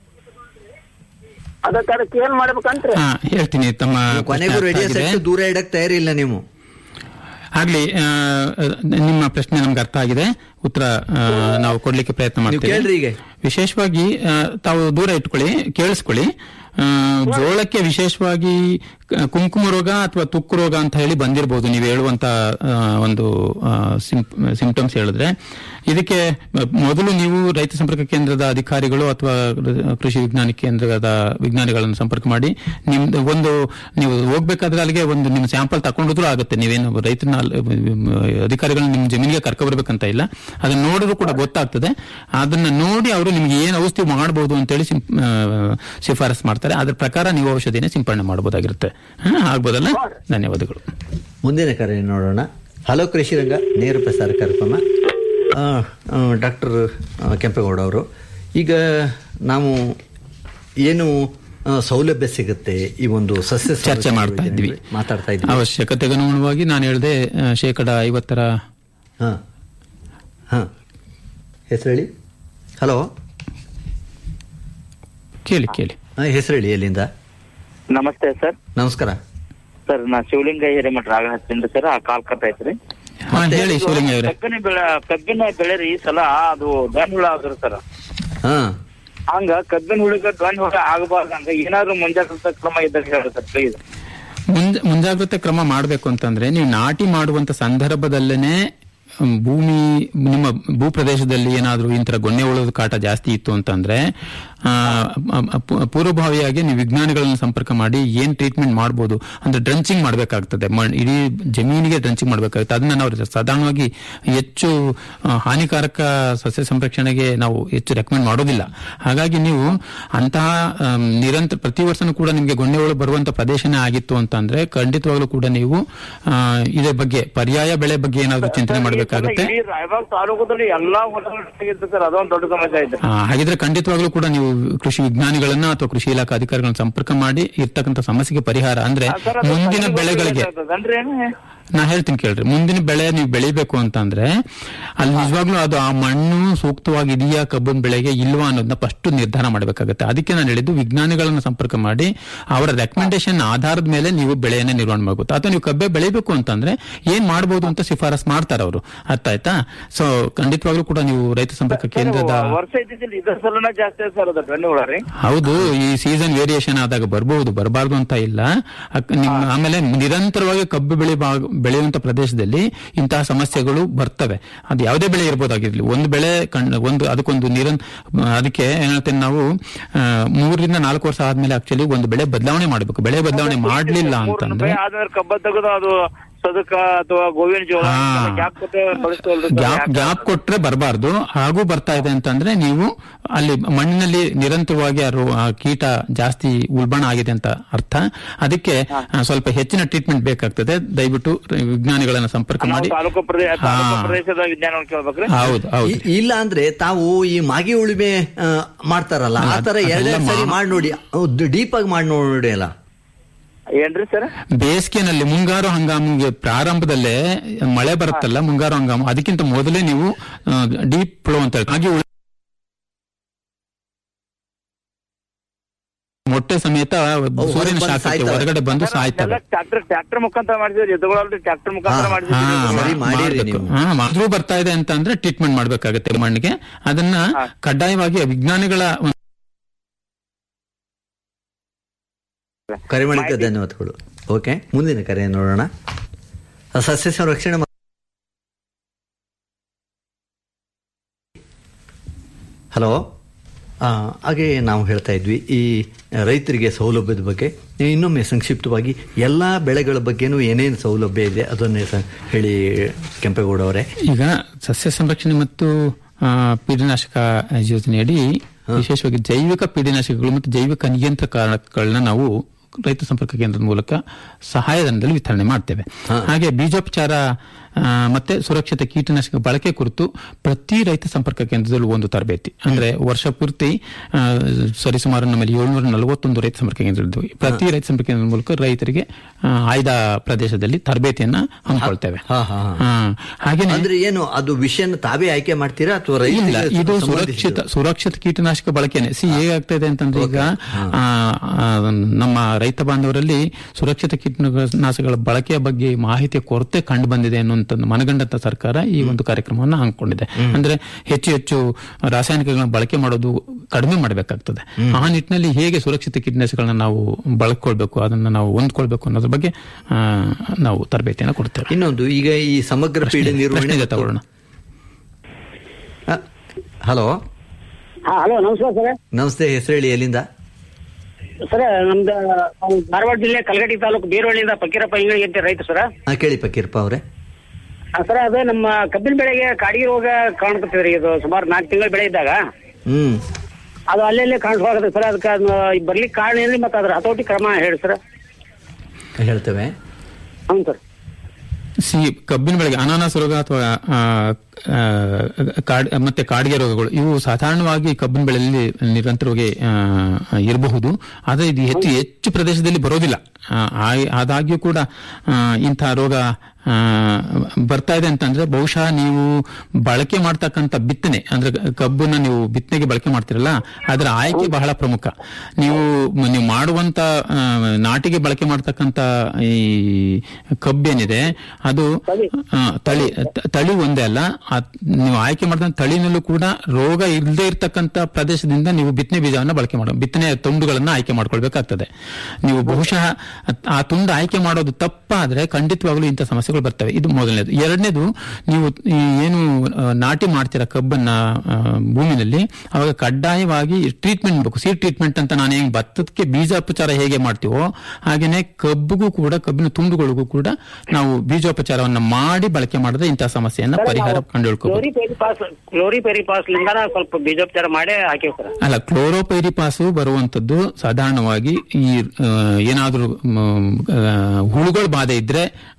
ಅದಕ್ಕೆ ಅದಕ್ಕೆ ಏನ್ ಮಾಡ್ಬೇಕಂತ್ರಿ ಹಾ ಹೇಳ್ತೀನಿ ತಮ್ಮ ಕೊನೆಗೂ ಪ್ರಶ್ನೆ ರೇಡಿಯೋ ಅರ್ಥ ಆಗಿದೆ. ಸೆಟ್ ದೂರ ಇಡಕ್ ತಯಾರಿಲ್ಲ ನೀವು ಆಗ್ಲಿ ಆ, ನಿಮ್ಮ ಪ್ರಶ್ನೆ ನಮ್ಗೆ ಅರ್ಥ ಆಗಿದೆ ಉತ್ತರ ಆ, ನಾವು ಕೊಡ್ಲಿಕ್ಕೆ ಪ್ರಯತ್ನ ನೀವು ಮಾಡ್ತೀವಿ ಕೇಳ್ರಿ ಈಗ ವಿಶೇಷವಾಗಿ ಆ, ತಾವು ದೂರ ಇಟ್ಕೊಳ್ಳಿ ಕೇಳಿಸ್ಕೊಳ್ಳಿ ಆ, ಜೋಳಕ್ಕೆ ವಿಶೇಷವಾಗಿ ಕ- ಕುಂಕುಮ ರೋಗ ಅಥವಾ ತುಕ್ಕು ರೋಗ ಅಂತ ಹೇಳಿ ಬಂದಿರಬಹುದು ನೀವು ಹೇಳುವಂತ ಆ, ಒಂದು ಸಿಂಪ್ಟಮ್ಸ್ ಹೇಳಿದ್ರೆ ಇದಕ್ಕೆ ಮೊದಲು ನೀವು ರೈತ ಸಂಪರ್ಕ ಕೇಂದ್ರದ ಅಧಿಕಾರಿಗಳು ಅಥವಾ ಕೃಷಿ ವಿಜ್ಞಾನ ಕೇಂದ್ರದ ವಿಜ್ಞಾನಿಗಳನ್ನು ಸಂಪರ್ಕ ಮಾಡಿ ನಿಮ್ದು ಒಂದು ನೀವು ಹೋಗ್ಬೇಕಾದ್ರೆ ಅಲ್ಲಿಗೆ ಒಂದು ನಿಮ್ಮ ಸ್ಯಾಂಪಲ್ ತಗೊಂಡಿದ್ರು ಆಗುತ್ತೆ ನೀವೇನು ರೈತನ ಅಲ್- ಅಧಿಕಾರಿಗಳನ್ನ ನಿಮ್ಮ ಜಮೀನಿಗೆ ಕರ್ಕೊ ಬರ್ಬೇಕಂತ ಇಲ್ಲ ಅದನ್ನ ನೋಡಿದ್ರು ಕೂಡ ಗೊತ್ತಾಗ್ತದೆ ಅದನ್ನ ನೋಡಿ ಅವರು ನಿಮ್ಗೆ ಏನು ಔಷಧಿ ಮಾಡಬಹುದು ಅಂತೇಳಿ ಸಿಂ- ಆ, ಶಿಫಾರಸ್ ಮಾಡ್ತಾರೆ ಅದ್ರ ಪ್ರಕಾರ ನೀವು ಔಷಧಿನೇ ಸಿಂಪಡಣೆ ಮಾಡಬಹುದಾಗಿರುತ್ತೆ ಹಾ, ಆಗ್ಬೋದಲ್ಲ ಧನ್ಯವಾದಗಳು ಮುಂದಿನ ಕರೆ ನೋಡೋಣ ಹಲೋ ಕೃಷಿ ರಂಗ ನೇರ ಪ್ರಸಾರ ಕಾರ್ಯಕ್ರಮ ಡಾಕ್ಟರ್ ಕೆಂಪೇಗೌಡ ಅವರು ಈಗ ನಾವು ಏನು ಆ, ಸೌಲಭ್ಯ ಸಿಗುತ್ತೆ ಈ ಒಂದು ಸಸ್ಯ ಚರ್ಚೆ ಸಂರಕ್ಷಣೆ ಮಾಡ್ತಾ ಇದ್ವಿ ಯೋಜನೆಯಲ್ಲಿ ಮಾತಾಡ್ತಾ ಇದ್ವಿ ಅವಶ್ಯಕತೆಗೆ ಅನುಗುಣವಾಗಿ ನಾನು ಹೇಳಿದೆ ಆ, ಶೇಕಡ ಐವತ್ತರ ಹಾ ಹಾ ಹೆಸರು ಹೇಳಿ ಹಲೋ ಕೇಳಿ ಕೇಳಿ ಹೆಸರು ಹೇಳಿ ಎಲ್ಲಿಂದ ನಮಸ್ತೆ ಸರ್ ನಮಸ್ಕಾರ ಸರ್ ನಾ ಶಿವಲಿಂಗ ಹಿರೇಮಠ ರಾಗ ಹಚ್ಚಿಂದ ಸರ್ ಆ ಕಾಲ್ ಕಟ್ ಐತ್ರಿ ಹಾ ಹೇಳಿ ಶಿವಲಿಂಗ ಅವರೇ ಕಬ್ಬಿನ ಬೆಳೆ ಕಬ್ಬಿನ ಬೆಳೆ ರೀ ಈ ಸಲ ಅದು ಧ್ವನಿ ಹುಳ ಆದ್ರಿ ಸರ್ ಹಾ ಹಂಗ ಕಬ್ಬಿನ ಹುಳಿಗೆ ಧ್ವನಿ ಹುಳ ಆಗಬಾರ್ದಂಗ ಏನಾದ್ರು ಮುಂಜಾಗ್ರತಾ ಕ್ರಮ ಇದ್ದಾಗ ಹೇಳ್ರಿ ಸರ್ ಪ್ಲೀಸ್ ಮುಂಜ ಮುಂಜಾಗ್ರತೆ ಕ್ರಮ ಮಾಡಬೇಕು ಅಂತಂದ್ರೆ ನೀವು ನಾಟಿ ಮಾಡುವಂತ ಸಂದರ್ಭದಲ್ಲೇನೆ ಹ್ಮ್, ಭೂಮಿ ನಿಮ್ಮ ಭೂ ಪ್ರದೇಶದಲ್ಲಿ ಏನಾದರೂ ಇಂತರ ಗೊನ್ನೆ ಉಳದ ಕಾಟ ಜಾಸ್ತಿ ಇತ್ತು ಅಂತಂದ್ರೆ ಆ, ಆ, ಪೂ- ಪೂರ್ವಭಾವಿಯಾಗಿ ನೀವು ವಿಜ್ಞಾನಿಗಳನ್ನ ಸಂಪರ್ಕ ಮಾಡಿ ಏನ್ ಟ್ರೀಟ್ಮೆಂಟ್ ಮಾಡ್ಬೋದು ಅಂದ್ರೆ ಡ್ರಂಚಿಂಗ್ ಮಾಡಬೇಕಾಗ್ತದೆ ಇಡೀ ಜಮೀನಿಗೆ ಡ್ರಂಚಿಂಗ್ ಮಾಡಬೇಕಾಗುತ್ತೆ ಅದನ್ನ ನಾವು ಸಾಧಾರಣವಾಗಿ ಹೆಚ್ಚು ಆ, ಹಾನಿಕಾರಕ ಸಸ್ಯ ಸಂರಕ್ಷಣೆಗೆ ನಾವು ಹೆಚ್ಚು ರೆಕಮೆಂಡ್ ಮಾಡೋದಿಲ್ಲ ಹಾಗಾಗಿ ನೀವು ಅಂತಹ ಆಮ್, ನಿರಂತರ ಪ್ರತಿ ವರ್ಷನೂ ಕೂಡ ನಿಮಗೆ ಗೊಣ್ಣೆ ಹುಳು ಬರುವಂತ ಪ್ರದೇಶನೇ ಆಗಿತ್ತು ಅಂತಂದ್ರೆ ಖಂಡಿತವಾಗ್ಲೂ ಕೂಡ ನೀವು ಆ, ಇದ್ರ ಬಗ್ಗೆ ಪರ್ಯಾಯ ಬೆಳೆ ಬಗ್ಗೆ ಏನಾದರೂ ಚಿಂತನೆ ಮಾಡಬೇಕಾಗುತ್ತೆ ಇಡೀ ರಾಯಬಾಗ್ ತಾಲೂಕದಲ್ಲಿ ಎಲ್ಲಾ ಹೊಲಗಳಿತ್ತು ಸರ್ ಅದೊಂದು ದೊಡ್ಡ ಸಮಸ್ಯೆ ಐತೆ ಆ, ಹಾಗಿದ್ರೆ ಖಂಡಿತವಾಗ್ಲೂ ಕೂಡ ನೀವು ಕೃಷಿ ವಿಜ್ಞಾನಿಗಳನ್ನ ಅಥವಾ ಕೃಷಿ ಇಲಾಖಾ ಅಧಿಕಾರಿಗಳನ್ನ ಸಂಪರ್ಕ ಮಾಡಿ ಇರ್ತಕ್ಕಂಥ ಸಮಸ್ಯೆಗೆ ಪರಿಹಾರ ಅಂದ್ರೆ ಸರ್ ಅದು ಮುಂದಿನ ತಲೆಗೆ ಬೆಳೆಗಳಿಗೆ ಗೊತ್ತಿರ್ತದನ್ರಿ ಏನು? ನಾ ಹೇಳ್ತೀನಿ ಕೇಳ್ರಿ ಮುಂದಿನ ಬೆಳೆ ನೀವು ಬೆಳಿಬೇಕು ಅಂತಂದ್ರೆ ಅಲ್ಲಿ ನಿಜವಾಗ್ಲೂ ಅದು ಆ ಮಣ್ಣು ಸೂಕ್ತವಾಗಿದೆಯಾ ಕಬ್ಬಿನ ಬೆಳೆಗೆ ಇಲ್ವಾ ಅನ್ನೋದನ್ನ ಫಸ್ಟ್ ನಿರ್ಧಾರ ಮಾಡಬೇಕಾಗುತ್ತೆ ಅದಕ್ಕೆ ನಾನು ಹೇಳಿದ್ದು ವಿಜ್ಞಾನಿಗಳನ್ನ ಸಂಪರ್ಕ ಮಾಡಿ ಅವರ ರೆಕಮೆಂಡೇಶನ್ ಆಧಾರದ ಮೇಲೆ ನೀವು ಬೆಳೆಯನ್ನ ನಿರ್ವಹಣೆ ಮಾಡಬಹುದು ಅಥವಾ ನೀವು ಕಬ್ಬೆ ಬೆಳಿಬೇಕು ಅಂತಂದ್ರೆ ಏನ್ ಮಾಡಬಹುದು ಅಂತ ಶಿಫಾರಸ್ ಮಾಡ್ತಾರೆ ಅವರು ಅರ್ಥ ಆಯ್ತಾ ಸೊ ಖಂಡಿತವಾಗ್ಲೂ ಕೂಡ ನೀವು ರೈತ ಸಂಪರ್ಕ ಕೇಂದ್ರದ ವರ್ಷ ಇದ್ದಿದ್ದಿಲ್ಲ ಇದ್ರ ಸಲನ ಜಾಸ್ತಿ ಆಯ್ತು ಸರ್ ಅದು ಬೆಣ್ಣೆ ಹುಳ ರೀ ಹೌದು ಈ ಸೀಸನ್ ವೇರಿಯೇಷನ್ ಆದಾಗ ಬರಬಹುದು ಬರಬಾರ್ದು ಅಂತ ಇಲ್ಲ ಅಕ್- ನಿಮ್ ಆಮೇಲೆ ನಿರಂತರವಾಗಿ ಕಬ್ಬು ಬೆಳೆ ಭಾಗ- ಬೆಳೆಯುವಂತ ಪ್ರದೇಶದಲ್ಲಿ ಇಂತಹ ಸಮಸ್ಯೆಗಳು ಬರ್ತವೆ ಅದು ಯಾವುದೇ ಬೆಳೆ ಇರ್ಬೋದಾಗಿರ್ಲಿ ಒಂದು ಬೆಳೆ ಕಂಡ್- ಒಂದು ಅದಕ್ಕೊಂದು ನಿರನ್ ಅದಕ್ಕೆ ಏನ್ ಹೇಳ್ತೇನೆ ನಾವು ಆ, ಮೂರರಿಂದ ನಾಲ್ಕು ವರ್ಷ ಆದ್ಮೇಲೆ ಆಕ್ಚುಲಿ ಒಂದು ಬೆಳೆ ಬದಲಾವಣೆ ಮಾಡಬೇಕು ಬೆಳೆ ಬದಲಾವಣೆ ಮಾಡ್ಲಿಲ್ಲ ಅಂತಂದ್ರೆ ಆದ್ಮೇಲೆ ಕಬ್ಬ ತೆಗೆದು ಅದು ಸದಕ ಅಥವಾ ಗೋವಿನ ಜೋಳ ಹಾ. ಗ್ಯಾಪ್ ಕೊಟ್ಟು ಬಳಸ್ತವಲ್ರಿ ಸರ್? ಗ್ಯಾಪ್ ಗ್ಯಾಪ್ ಕೊಟ್ರೆ ಬರಬಾರ್ದು ಹಾಗೂ ಬರ್ತಾ ಇದೆ ಅಂತಂದ್ರೆ ನೀವು ಅಲ್ಲಿ ಮಣ್ಣಿನಲ್ಲಿ ನಿರಂತರವಾಗಿ ಆ ರೋ- ಆ ಕೀಟ ಜಾಸ್ತಿ ಉಲ್ಬಣ ಆಗಿದೆ ಅಂತ ಅರ್ಥ ಅದಕ್ಕೆ ಆ, ಸ್ವಲ್ಪ ಹೆಚ್ಚಿನ ಟ್ರೀಟ್ಮೆಂಟ್ ಬೇಕಾಗ್ತದೆ ದಯವಿಟ್ಟು ವಿಜ್ಞಾನಿಗಳನ್ನ ಸಂಪರ್ಕ ನಾವು ಮಾಡಿ ತಾಲೂಕು ಪ್ರದೇಶ ಹಾ. ತಾಲೂಕು ಪ್ರದೇಶದ ವಿಜ್ಞಾನವನ್ನು ಕೇಳ್ಬೇಕ್ರಿ ಹೌದು ಹೌದು ಇ- ಇಲ್ಲ ಅಂದ್ರೆ ತಾವು ಈ ಮಾಗಿ ಉಳುಮೆ ಆ, ಮಾಡ್ತಾರಲ್ಲ ಆ ತರ ಅದೆಲ್ಲ ಎರಡೆರಡು ಸರಿ ಮಾ- ಮಾಡಿ ನೋಡಿ ಡೀಪ್ ಆಗಿ ಮಾಡಿ ನೋಡಿ ಅಲ್ಲ ಏನ್ರಿ ಸರ್ ಬೇಸಿಗೆನಲ್ಲಿ ಮುಂಗಾರು ಹಂಗಾಮಿಗೆ ಪ್ರಾರಂಭದಲ್ಲೇ ಮಳೆ ಬರುತ್ತಲ್ಲ ಮುಂಗಾರು ಹಂಗಾಮು ಅದಕ್ಕಿಂತ ಮೊದಲೇ ನೀವು ಡೀಪ್ ಫ್ಲೋ ಅಂತ ಹೇಳಿ ಹಾಗೆ ಉಳಿ- ಮೊಟ್ಟೆ ಸಮೇತ ಹೊರಗೆ ಸೂರ್ಯನ ಬಂದು ಶಾಖಕ್ಕೆ ಸಾಯ್ತವೆ. ಹೊರಗಡೆ ಬಂದು ಸಾಯ್ತವೆ ಟ್ರಾಕ್ಟರ್ ಟ್ರಾಕ್ಟರ್ ಮುಖಾಂತರ ಮಾಡಿಸಿದ್ರೆ ಎದುಗಳಲ್ರಿ ಟ್ರಾಕ್ಟರ್ ಮುಖಾಂತರ ಹಾ, ಮಾಡಿಸಿದ್ರೆ ಸರಿ ಮಾ- ಮಾಡಿರಿ ಮಾಡ್ಬೇಕು. ನೀವು. ಹಾ, ಮಾದ್ರೂ ಬರ್ತಾ ಇದೆ ಅಂತ ಅಂದ್ರೆ ಟ್ರೀಟ್ಮೆಂಟ್ ಮಾಡ್ಬೇಕಾಗತ್ತೆ ಮಣ್ಣಿಗೆ ಅದನ್ನ ಕಡ್ಡಾಯವಾಗಿ ವಿಜ್ಞಾನಿಗಳ ಒಂದು ಕರೆ ಮಾಡಿದ್ದ ಧನ್ಯವಾದಗಳು ಓಕೆ ಮುಂದಿನ ಕರೆ ನೋಡೋಣ ಸಸ್ಯ ಸಂರಕ್ಷಣೆ ಮ- ಹಲೋ ಆ, ಹಾಗೆ ನಾವು ಹೇಳ್ತಾ ಇದ್ವಿ ಈ ರೈತರಿಗೆ ಸೌಲಭ್ಯದ ಬಗ್ಗೆ ಇನ್ನೊಮ್ಮೆ ಸಂಕ್ಷಿಪ್ತವಾಗಿ ಎಲ್ಲ ಬೆಳೆಗಳ ಬಗ್ಗೆನೂ ಏನೇನು ಸೌಲಭ್ಯ ಇದೆ ಅದನ್ನೇ ಸ- ಹೇಳಿ ಕೆಂಪೇಗೌಡ ಅವರೇ ಈಗ ಸಸ್ಯ ಸಂರಕ್ಷಣೆ ಮತ್ತು ಆ, ಪೀಡನಾಶಕ ಯೋಜನೆಯಡಿ ವಿಶೇಷವಾಗಿ ಜೈವಿಕ ಪೀಡನಾಶಕಗಳು ಮತ್ತು ಜೈವಿಕ ನಿಯಂತ್ರಕಗಳನ್ನ ನಾವು ರೈತ ಸಂಪರ್ಕ ಕೇಂದ್ರದ ಮೂಲಕ ಸಹಾಯಧನದಲ್ಲಿ ವಿತರಣೆ ಮಾಡ್ತೇವೆ ಹಾಗೆ ಬೀಜೋಪಚಾರ ಆ, ಮತ್ತೆ ಸುರಕ್ಷಿತ ಕೀಟನಾಶಕ ಬಳಕೆ ಕುರಿತು ಪ್ರತಿ ರೈತ ಸಂಪರ್ಕ ಕೇಂದ್ರದಲ್ಲೂ ಒಂದು ತರಬೇತಿ ಅಂದ್ರೆ ವರ್ಷ ಪೂರ್ತಿ ಆ, ಸರಿಸುಮಾರು ನಮ್ಮಲ್ಲಿ ಏಳ್ನೂರ ನಲವತ್ತೊಂದು ರೈತ ಸಂಪರ್ಕ ಕೇಂದ್ರಗಳಿದ್ವು ಪ್ರತಿ ರೈತ ಸಂಪರ್ಕ ಕೇಂದ್ರದ ಮೂಲಕ ರೈತರಿಗೆ ಆ, ಆಯ್ದ ಪ್ರದೇಶದಲ್ಲಿ ತರಬೇತಿಯನ್ನ ಹಮ್ಮಿಕೊಳ್ತೇವೆ ಹಾ, ಹಾ, ಹಾ. ಹಾ. ಹಾಗೇನೆ ಅಂದ್ರೆ ಏನು ಅದು ವಿಷಯನ ತಾವೇ ಆಯ್ಕೆ ಮಾಡ್ತೀರಾ ಅಥವಾ ಇಲ್ಲ ರೈತರಿಗೆ ಇದು ಸಂಬಂಧಿಸಿದ- ಸುರಕ್ಷಿತ ಸುರಕ್ಷಿತ ಕೀಟನಾಶಕ ಬಳಕೆನೆ ಸಿ ಹೇಗಾಗ್ತಾ ಇದೆ ಅಂತಂದ್ರೆ ಈಗ ಆ, ಆ, ನಮ್ಮ ರೈತ ಬಾಂಧವರಲ್ಲಿ ಸುರಕ್ಷಿತ ಕೀಟನಾಶಕಗಳ ಬಳಕೆಯ ಬಗ್ಗೆ ಮಾಹಿತಿಯ ಕೊರತೆ ಕಂಡು ಬಂದಿದೆ ಅನ್ನುವಂತ ಮನಗಂಡಂತ ಸರ್ಕಾರ ಈ ಒಂದು ಕಾರ್ಯಕ್ರಮವನ್ನು ಹಮ್ಮಿಕೊಂಡಿದೆ ಅಂದ್ರೆ ಹೆಚ್ಚು ಹೆಚ್ಚು ರಾಸಾಯನಿಕಗಳನ್ನ ಬಳಕೆ ಮಾಡೋದು ಕಡಿಮೆ ಮಾಡಬೇಕಾಗ್ತದೆ ಆ ನಿಟ್ಟಿನಲ್ಲಿ ಹೇಗೆ ಸುರಕ್ಷಿತ ಕೀಟನಾಶಕಗಳನ್ನ ನಾವು ಬಳಕೊಳ್ಬೇಕು ಅದನ್ನ ನಾವು ಹೊಂದ್ಕೊಳ್ಬೇಕು ಅನ್ನೋದ್ರ ಬಗ್ಗೆ ಆ, ನಾವು ತರಬೇತಿಯನ್ನು ಕೊಡ್ತೇವೆ ಇನ್ನೊಂದು ಈಗ ಈ ಸಮಗ್ರ ಪೀಡೆ ನಿರ್ವಹಣೆ ಪ್ರಶ್ನೆ ಇದೆ ಮತ್ತು- ತಗೊಳ್ಳೋಣ ಆ, ಹಲೋ ಹಾ ಹಲೋ ನಮಸ್ಕಾರ ಸರ್ ನಮಸ್ತೆ ಹೆಸರು ಹೇಳಿ ಎಲ್ಲಿಂದ ಸರ್ ನಮ್ದು ನಾವು ಧಾರವಾಡ ಜಿಲ್ಲೆ ಕಲಗಟ್ಟಿ ತಾಲೂಕು ಬೀರವಳ್ಳಿಯಿಂದ ಫಕೀರಪ್ಪ ಇಂಗಳಿಗೆ ಅಂತ ರೈತ ಸರ್ ಹಾ ಕೇಳಿ ಪಕೀರಪ್ಪ ಅವರೇ ಸರ್ ಅದು ನಮ್ಮ ಕಬ್ಬಿನ ಬೆಳೆಗೆ ಕಾಡಿಗೆ ರೋಗ ಕಾಣ್ಕತ್ತೀರಿ ಇದು ಸುಮಾರು ನಾಲ್ಕು ತಿಂಗಳ ಬೆಳೆ ಇದ್ದಾಗ ಹ್ಮ್ ಅದು ಅಲ್ಲೆಲ್ಲೇ ಕಾಣಿಸ್ವಾಗತ್ತೆ ಸರ್ ಅದಕ್ಕೆ ಅದನ್ನ ಬರ್ಲಿಕ್ಕೆ ಕಾರಣ ಏನ್ರಿ ಮತ್ತೆ ಅದ್ರ ಹತೋಟಿ ಕ್ರಮ ಹೇಳಿ ಸರ್ ಹೇಳ್ತೇವೆ ಹ್ಞೂ ಸರ್ ಸಿ ಕಬ್ಬಿನ ಬೆಳೆಗೆ ಅನಾನಸ್ ರೋಗ ಅಥವಾ ಆ, ಆ, ಕಾಡ್- ಮತ್ತೆ ಕಾಡಿಗೆ ರೋಗಗಳು ಇವು ಸಾಧಾರಣವಾಗಿ ಕಬ್ಬಿನ ಬೆಳೆಯಲ್ಲಿ ನಿರಂತರವಾಗಿ ಆ, ಇರಬಹುದು ಆದರೆ ಇದು ಹೆಚ್ಚು ಹೆಚ್ಚು ಪ್ರದೇಶದಲ್ಲಿ ಬರೋದಿಲ್ಲ ಆ, ಆ- ಆದಾಗ್ಯೂ ಕೂಡ ಆ, ಇಂತಹ ರೋಗ ಆ, ಬರ್ತಾ ಇದೆ ಅಂತಂದ್ರೆ ಬಹುಶಃ ನೀವು ಬಳಕೆ ಮಾಡ್ತಕ್ಕಂಥ ಬಿತ್ತನೆ ಅಂದ್ರೆ ಕಬ್ಬನ್ನ ನೀವು ಬಿತ್ತನೆಗೆ ಬಳಕೆ ಮಾಡ್ತಿರಲ್ಲ ಅದರ ಆಯ್ಕೆ ಬಹಳ ಪ್ರಮುಖ ನೀವು ನೀವು ಮಾಡುವಂತ ಆ, ನಾಟಿಗೆ ಬಳಕೆ ಮಾಡ್ತಕ್ಕಂಥ ಈ ಕಬ್ಬೇನಿದೆ ಅದು ಆ, ತಳಿ ತ- ತಳಿ ಒಂದೇ ಅಲ್ಲ ಆ ನೀವು ಆಯ್ಕೆ ಮಾಡಿದ ತಳಿನಲ್ಲೂ ಕೂಡ ರೋಗ ಇಲ್ಲದೆ ಇರತಕ್ಕಂತ ಪ್ರದೇಶದಿಂದ ನೀವು ಬಿತ್ತನೆ ಬೀಜವನ್ನ ಬಳಕೆ ಮಾಡೋ ಬಿತ್ತನೆ ತುಂಡುಗಳನ್ನ ಆಯ್ಕೆ ಮಾಡ್ಕೊಳ್ಬೇಕಾಗ್ತದೆ ನೀವು ಬಹುಶಃ ಆ ತುಂಡು ಆಯ್ಕೆ ಮಾಡೋದು ತಪ್ಪಾದ್ರೆ ಖಂಡಿತವಾಗ್ಲೂ ಇಂಥ ಸಮಸ್ಯೆಗಳು ಬರ್ತವೆ ಇದು ಮೊದಲನೇದು ಎರಡನೇದು ನೀವು ಈ ಏನು ಆ, ನಾಟಿ ಮಾಡ್ತೀರಾ ಕಬ್ಬನ್ನ ಆ, ಭೂಮಿನಲ್ಲಿ ಅವಾಗ ಕಡ್ಡಾಯವಾಗಿ ಟ್ರೀಟ್ಮೆಂಟ್ ಬೇಕು ಸೀಡ್ ಟ್ರೀಟ್ಮೆಂಟ್ ಅಂತ ನಾನು ಹೆಂಗ್ ಭತ್ತಕ್ಕೆ ಬೀಜೋಪಚಾರ ಹೇಗೆ ಮಾಡ್ತೀವೋ ಹಾಗೇನೆ ಕಬ್ಬಿಗೂ ಕೂಡ ಕಬ್ಬಿನ ತುಂಡುಗಳಿಗೂ ಕೂಡ ನಾವು ಬೀಜೋಪಚಾರವನ್ನ ಮಾಡಿ ಬಳಕೆ ಮಾಡಿದ್ರೆ ಇಂತಹ ಸಮಸ್ಯೆಯನ್ನ ಪರಿಹಾರ ಕಂಡುಹಿಡ್ಕೋಬಹುದು ಕ್ಲೋರಿ ಪೆರಿಪಾಸ್ ಕ್ಲೋರಿ ಪೆರಿಪಾಸ್ ಲಿಂದಾನ ಸ್ವಲ್ಪ ಬೀಜೋಪಚಾರ ಮಾಡೇ ಹಾಕಿವಿ ಸರ್ ಅಲ್ಲ ಕ್ಲೋರೋಪೈರಿಪಾಸು ಬರುವಂತದ್ದು ಸಾಧಾರಣವಾಗಿ ಈ ಆ, ಏನಾದ್ರೂ ಮ್, ಆ, ಹುಳುಗಳ ಬಾಧೆ ಇದ್ರೆ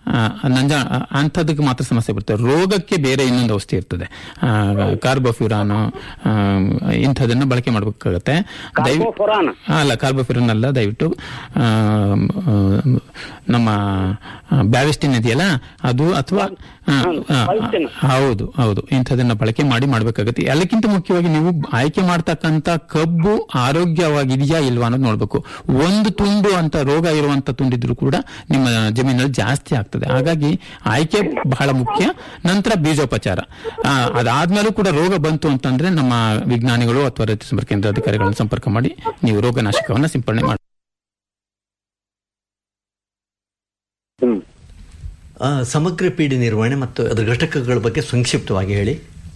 ಆ, ನಂಜ ಅಂಥದಕ್ಕೆ ಮಾತ್ರ ಸಮಸ್ಯೆ ಬರ್ತದೆ ರೋಗಕ್ಕೆ ಬೇರೆ ಇನ್ನೊಂದು ಔಷಧಿ ಇರ್ತದೆ ಕಾರ್ಬೋಫ್ಯೂರಾನ್ ಇಂಥದನ್ನ ಬಳಕೆ ಮಾಡಬೇಕಾಗತ್ತೆ ದಯವಿ- ಕಾರ್ಬೋಫುರಾನ್? ಅಲ್ಲ ಕಾರ್ಬೋಫ್ಯೂರಾನ್ ಅಲ್ಲ ದಯವಿಟ್ಟು ಆ, ಆ, ನಮ್ಮ ಬ್ಯಾವಿಸ್ಟಿನ್ ಇದೆಯಲ್ಲ ಅದು ಅಥವಾ ಆ, ಆ, Bavestin. ಹೌದು ಹೌದು ಇಂಥದನ್ನ ಬಳಕೆ ಮಾಡಿ ಮಾಡಬೇಕಾಗುತ್ತೆ ಎಲ್ಲಕ್ಕಿಂತ ಮುಖ್ಯವಾಗಿ ನೀವು ಆಯ್ಕೆ ಮಾಡ್ತಕ್ಕಂಥ ಕಬ್ಬು ಆರೋಗ್ಯವಾಗಿದೆಯಾ ಇಲ್ವಾ ಅನ್ನೋದು ನೋಡ್ಬೇಕು ಒಂದು ತುಂಡು ಅಂತ ರೋಗ ಇರುವಂತ ತುಂಡಿದ್ರು ಕೂಡ ನಿಮ್ಮ ಜಮೀನಲ್ಲಿ ಜಾಸ್ತಿ ಆಗ್ತದೆ ಹಾಗಾಗಿ ಆಯ್ಕೆ ಬಹಳ ಮುಖ್ಯ ನಂತರ ಬೀಜೋಪಚಾರ ಆ, ಅದಾದ್ಮೇಲೂ ಕೂಡ ರೋಗ ಬಂತು ಅಂತಂದ್ರೆ ನಮ್ಮ ವಿಜ್ಞಾನಿಗಳು ಅಥವಾ ರೈತ ಸಂಪರ್ಕ ಕೇಂದ್ರ ಅಧಿಕಾರಿಗಳನ್ನು ಸಂಪರ್ಕ ಮಾಡಿ ನೀವು ರೋಗನಾಶಕವನ್ನ ಸಿಂಪಡಣೆ ಮಾಡಿ ಆ, ಸಮಗ್ರ ಪೀಡೆ ನಿರ್ವಹಣೆ ಮತ್ತು ಅದರ ಘಟಕಗಳ ಬಗ್ಗೆ ಸಂಕ್ಷಿಪ್ತವಾಗಿ ಹೇಳಿ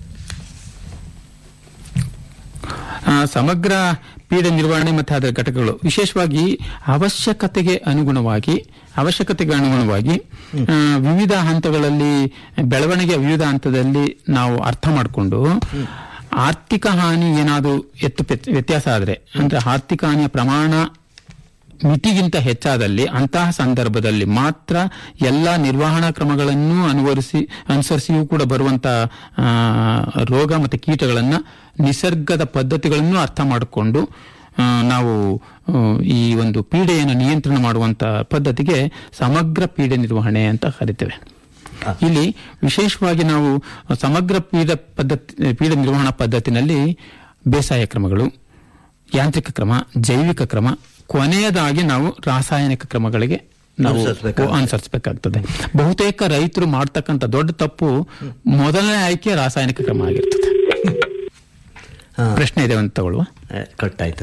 ಆ, ಸಮಗ್ರ ಪೀಡೆ ನಿರ್ವಹಣೆ ಮತ್ತು ಅದರ ಘಟಕಗಳು ವಿಶೇಷವಾಗಿ ಅವಶ್ಯಕತೆಗೆ ಅನುಗುಣವಾಗಿ ಅವಶ್ಯಕತೆಗೆ ಅನುಗುಣವಾಗಿ ಆ, ವಿವಿಧ ಹಂತಗಳಲ್ಲಿ ಬೆಳವಣಿಗೆಯ ವಿವಿಧ ಹಂತದಲ್ಲಿ ನಾವು ಅರ್ಥ ಮಾಡಿಕೊಂಡು ಆರ್ಥಿಕ ಹಾನಿ ಏನಾದರೂ ಎತ್ತು ಪೆತ್- ವ್ಯತ್ಯಾಸ ಆದರೆ ಅಂದ್ರೆ ಆರ್ಥಿಕ ಹಾನಿಯ ಪ್ರಮಾಣ ಮಿತಿಗಿಂತ ಹೆಚ್ಚಾದಲ್ಲಿ ಅಂತಹ ಸಂದರ್ಭದಲ್ಲಿ ಮಾತ್ರ ಎಲ್ಲ ನಿರ್ವಹಣಾ ಕ್ರಮಗಳನ್ನು ಅನುವರಿಸಿ ಅನುಸರಿಸಿಯೂ ಕೂಡ ಬರುವಂತ ಆ, ರೋಗ ಮತ್ತು ಕೀಟಗಳನ್ನ ನಿಸರ್ಗದ ಪದ್ಧತಿಗಳನ್ನು ಅರ್ಥ ಮಾಡಿಕೊಂಡು ಆ, ನಾವು ಆ, ಈ ಒಂದು ಪೀಡೆಯನ್ನು ನಿಯಂತ್ರಣ ಮಾಡುವಂತ ಪದ್ಧತಿಗೆ ಸಮಗ್ರ ಪೀಡೆ ನಿರ್ವಹಣೆ ಅಂತ ಕರಿತೇವೆ ಇಲ್ಲಿ ವಿಶೇಷವಾಗಿ ನಾವು ಸಮಗ್ರ ಪೀಡ ಪದ್ಧತಿ ಪೀಡ ನಿರ್ವಹಣಾ ಪದ್ಧತಿನಲ್ಲಿ ಬೇಸಾಯ ಕ್ರಮಗಳು ಯಾಂತ್ರಿಕ ಕ್ರಮ ಜೈವಿಕ ಕ್ರಮ ಕೊನೆಯದಾಗಿ ನಾವು ರಾಸಾಯನಿಕ ಕ್ರಮಗಳಿಗೆ ನಾವು ಅನುಸರಿಸ್ಬೇಕಾಗ್ತದೆ. ಅನುಸರಿಸಬೇಕಾಗ್ತದೆ ಬಹುತೇಕ ರೈತರು ಮಾಡ್ತಕ್ಕಂಥ ದೊಡ್ಡ ತಪ್ಪು ಮೊದಲನೇ ಆಯ್ಕೆ ರಾಸಾಯನಿಕ ಕ್ರಮ ಆಗಿರ್ತದೆ ಪ್ರಶ್ನೆ ಇದೆ ಅಂತ ತಗೊಳ್ಳುವ ಕಟ್ ಆಯ್ತು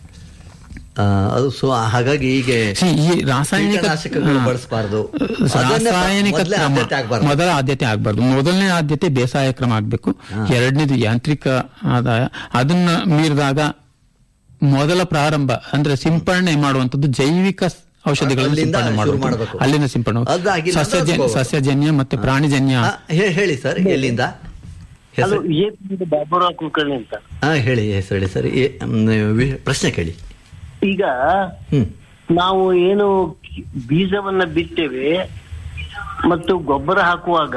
ಆ, ಅದು ಸೊ ಹಾಗಾಗಿ ಈಗ See, ಈ ರಾಸಾಯನಿಕ ಕೀಟನಾಶಕಗಳು ಹಾ. ಬಳಸಬಾರ್ದು ಅದನ್ನೇ ರಾಸಾಯನಿಕ ಮೊದಲೇ ಕ್ರಮ ಆದ್ಯತೆ ಆಗ್ಬಾರ್ದು. ಮೊದಲ ಆದ್ಯತೆ ಆಗಬಾರ್ದು ಮೊದಲನೇ ಆದ್ಯತೆ ಬೇಸಾಯ ಕ್ರಮ ಆಗಬೇಕು ಎರಡನೇದು ಯಾಂತ್ರಿಕ ಆದಾಯ ಅದನ್ನ ಮೀರಿದಾಗ ಮೊದಲ ಪ್ರಾರಂಭ ಅಂದ್ರೆ ಸಿಂಪರಣೆ ಮಾಡುವಂತದ್ದು ಜೈವಿಕ ಸ್- ಔಷಧಿಗಳನ್ನು ಅಲ್ಲಿಂದ ಸಿಂಪರಣೆ ಶುರು ಮಾಡುವಂಥದ್ದು. ಮಾಡ್ಬೇಕು. ಅಲ್ಲಿಂದ ಸಿಂಪರಣೆ ಅದಾಗಿಲ್ಲ ಅಂದ್ರೆ ಸಸ್ಯಜನ್ಯ ಹೋಗ್ಬೇಕು. ಸಸ್ಯಜನ್ಯ ಮತ್ತೆ ಪ್ರಾಣಿಜನ್ಯ ಆ, ಹೇ- ಹೇಳಿ ಸರ್ ಎಲ್ಲಿಂದ ಅದು ಹೆಸರು ವಿಜಯಪುರದ ಬಾಬುರಾವ್ ಕುಲಕರ್ಣಿ ಅಂತ ಹಾ ಹೇಳಿ ಹೆಸರು ಹೇಳಿ ಸರ್ ಏ- ಮ್, ವಿ- ಪ್ರಶ್ನೆ ಕೇಳಿ ಈಗ ಹ್ಮ್ ನಾವು ಏನು ಕಿ- ಬೀಜವನ್ನ ಬಿತ್ತೇವೆ ಮತ್ತು ಗೊಬ್ಬರ ಹಾಕುವಾಗ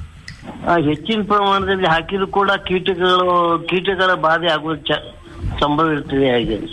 ಆ, ಹೆಚ್ಚಿನ ಪ್ರಮಾಣದಲ್ಲಿ ಹಾಕಿದ್ರು ಕೂಡ ಕೀಟಗಳು ಕೀಟಗಳ ಬಾಧೆ ಆಗುವ ಚ- ಸಂಭವ ಇರ್ತದೆ ಹೇಗೆ ಅಂತ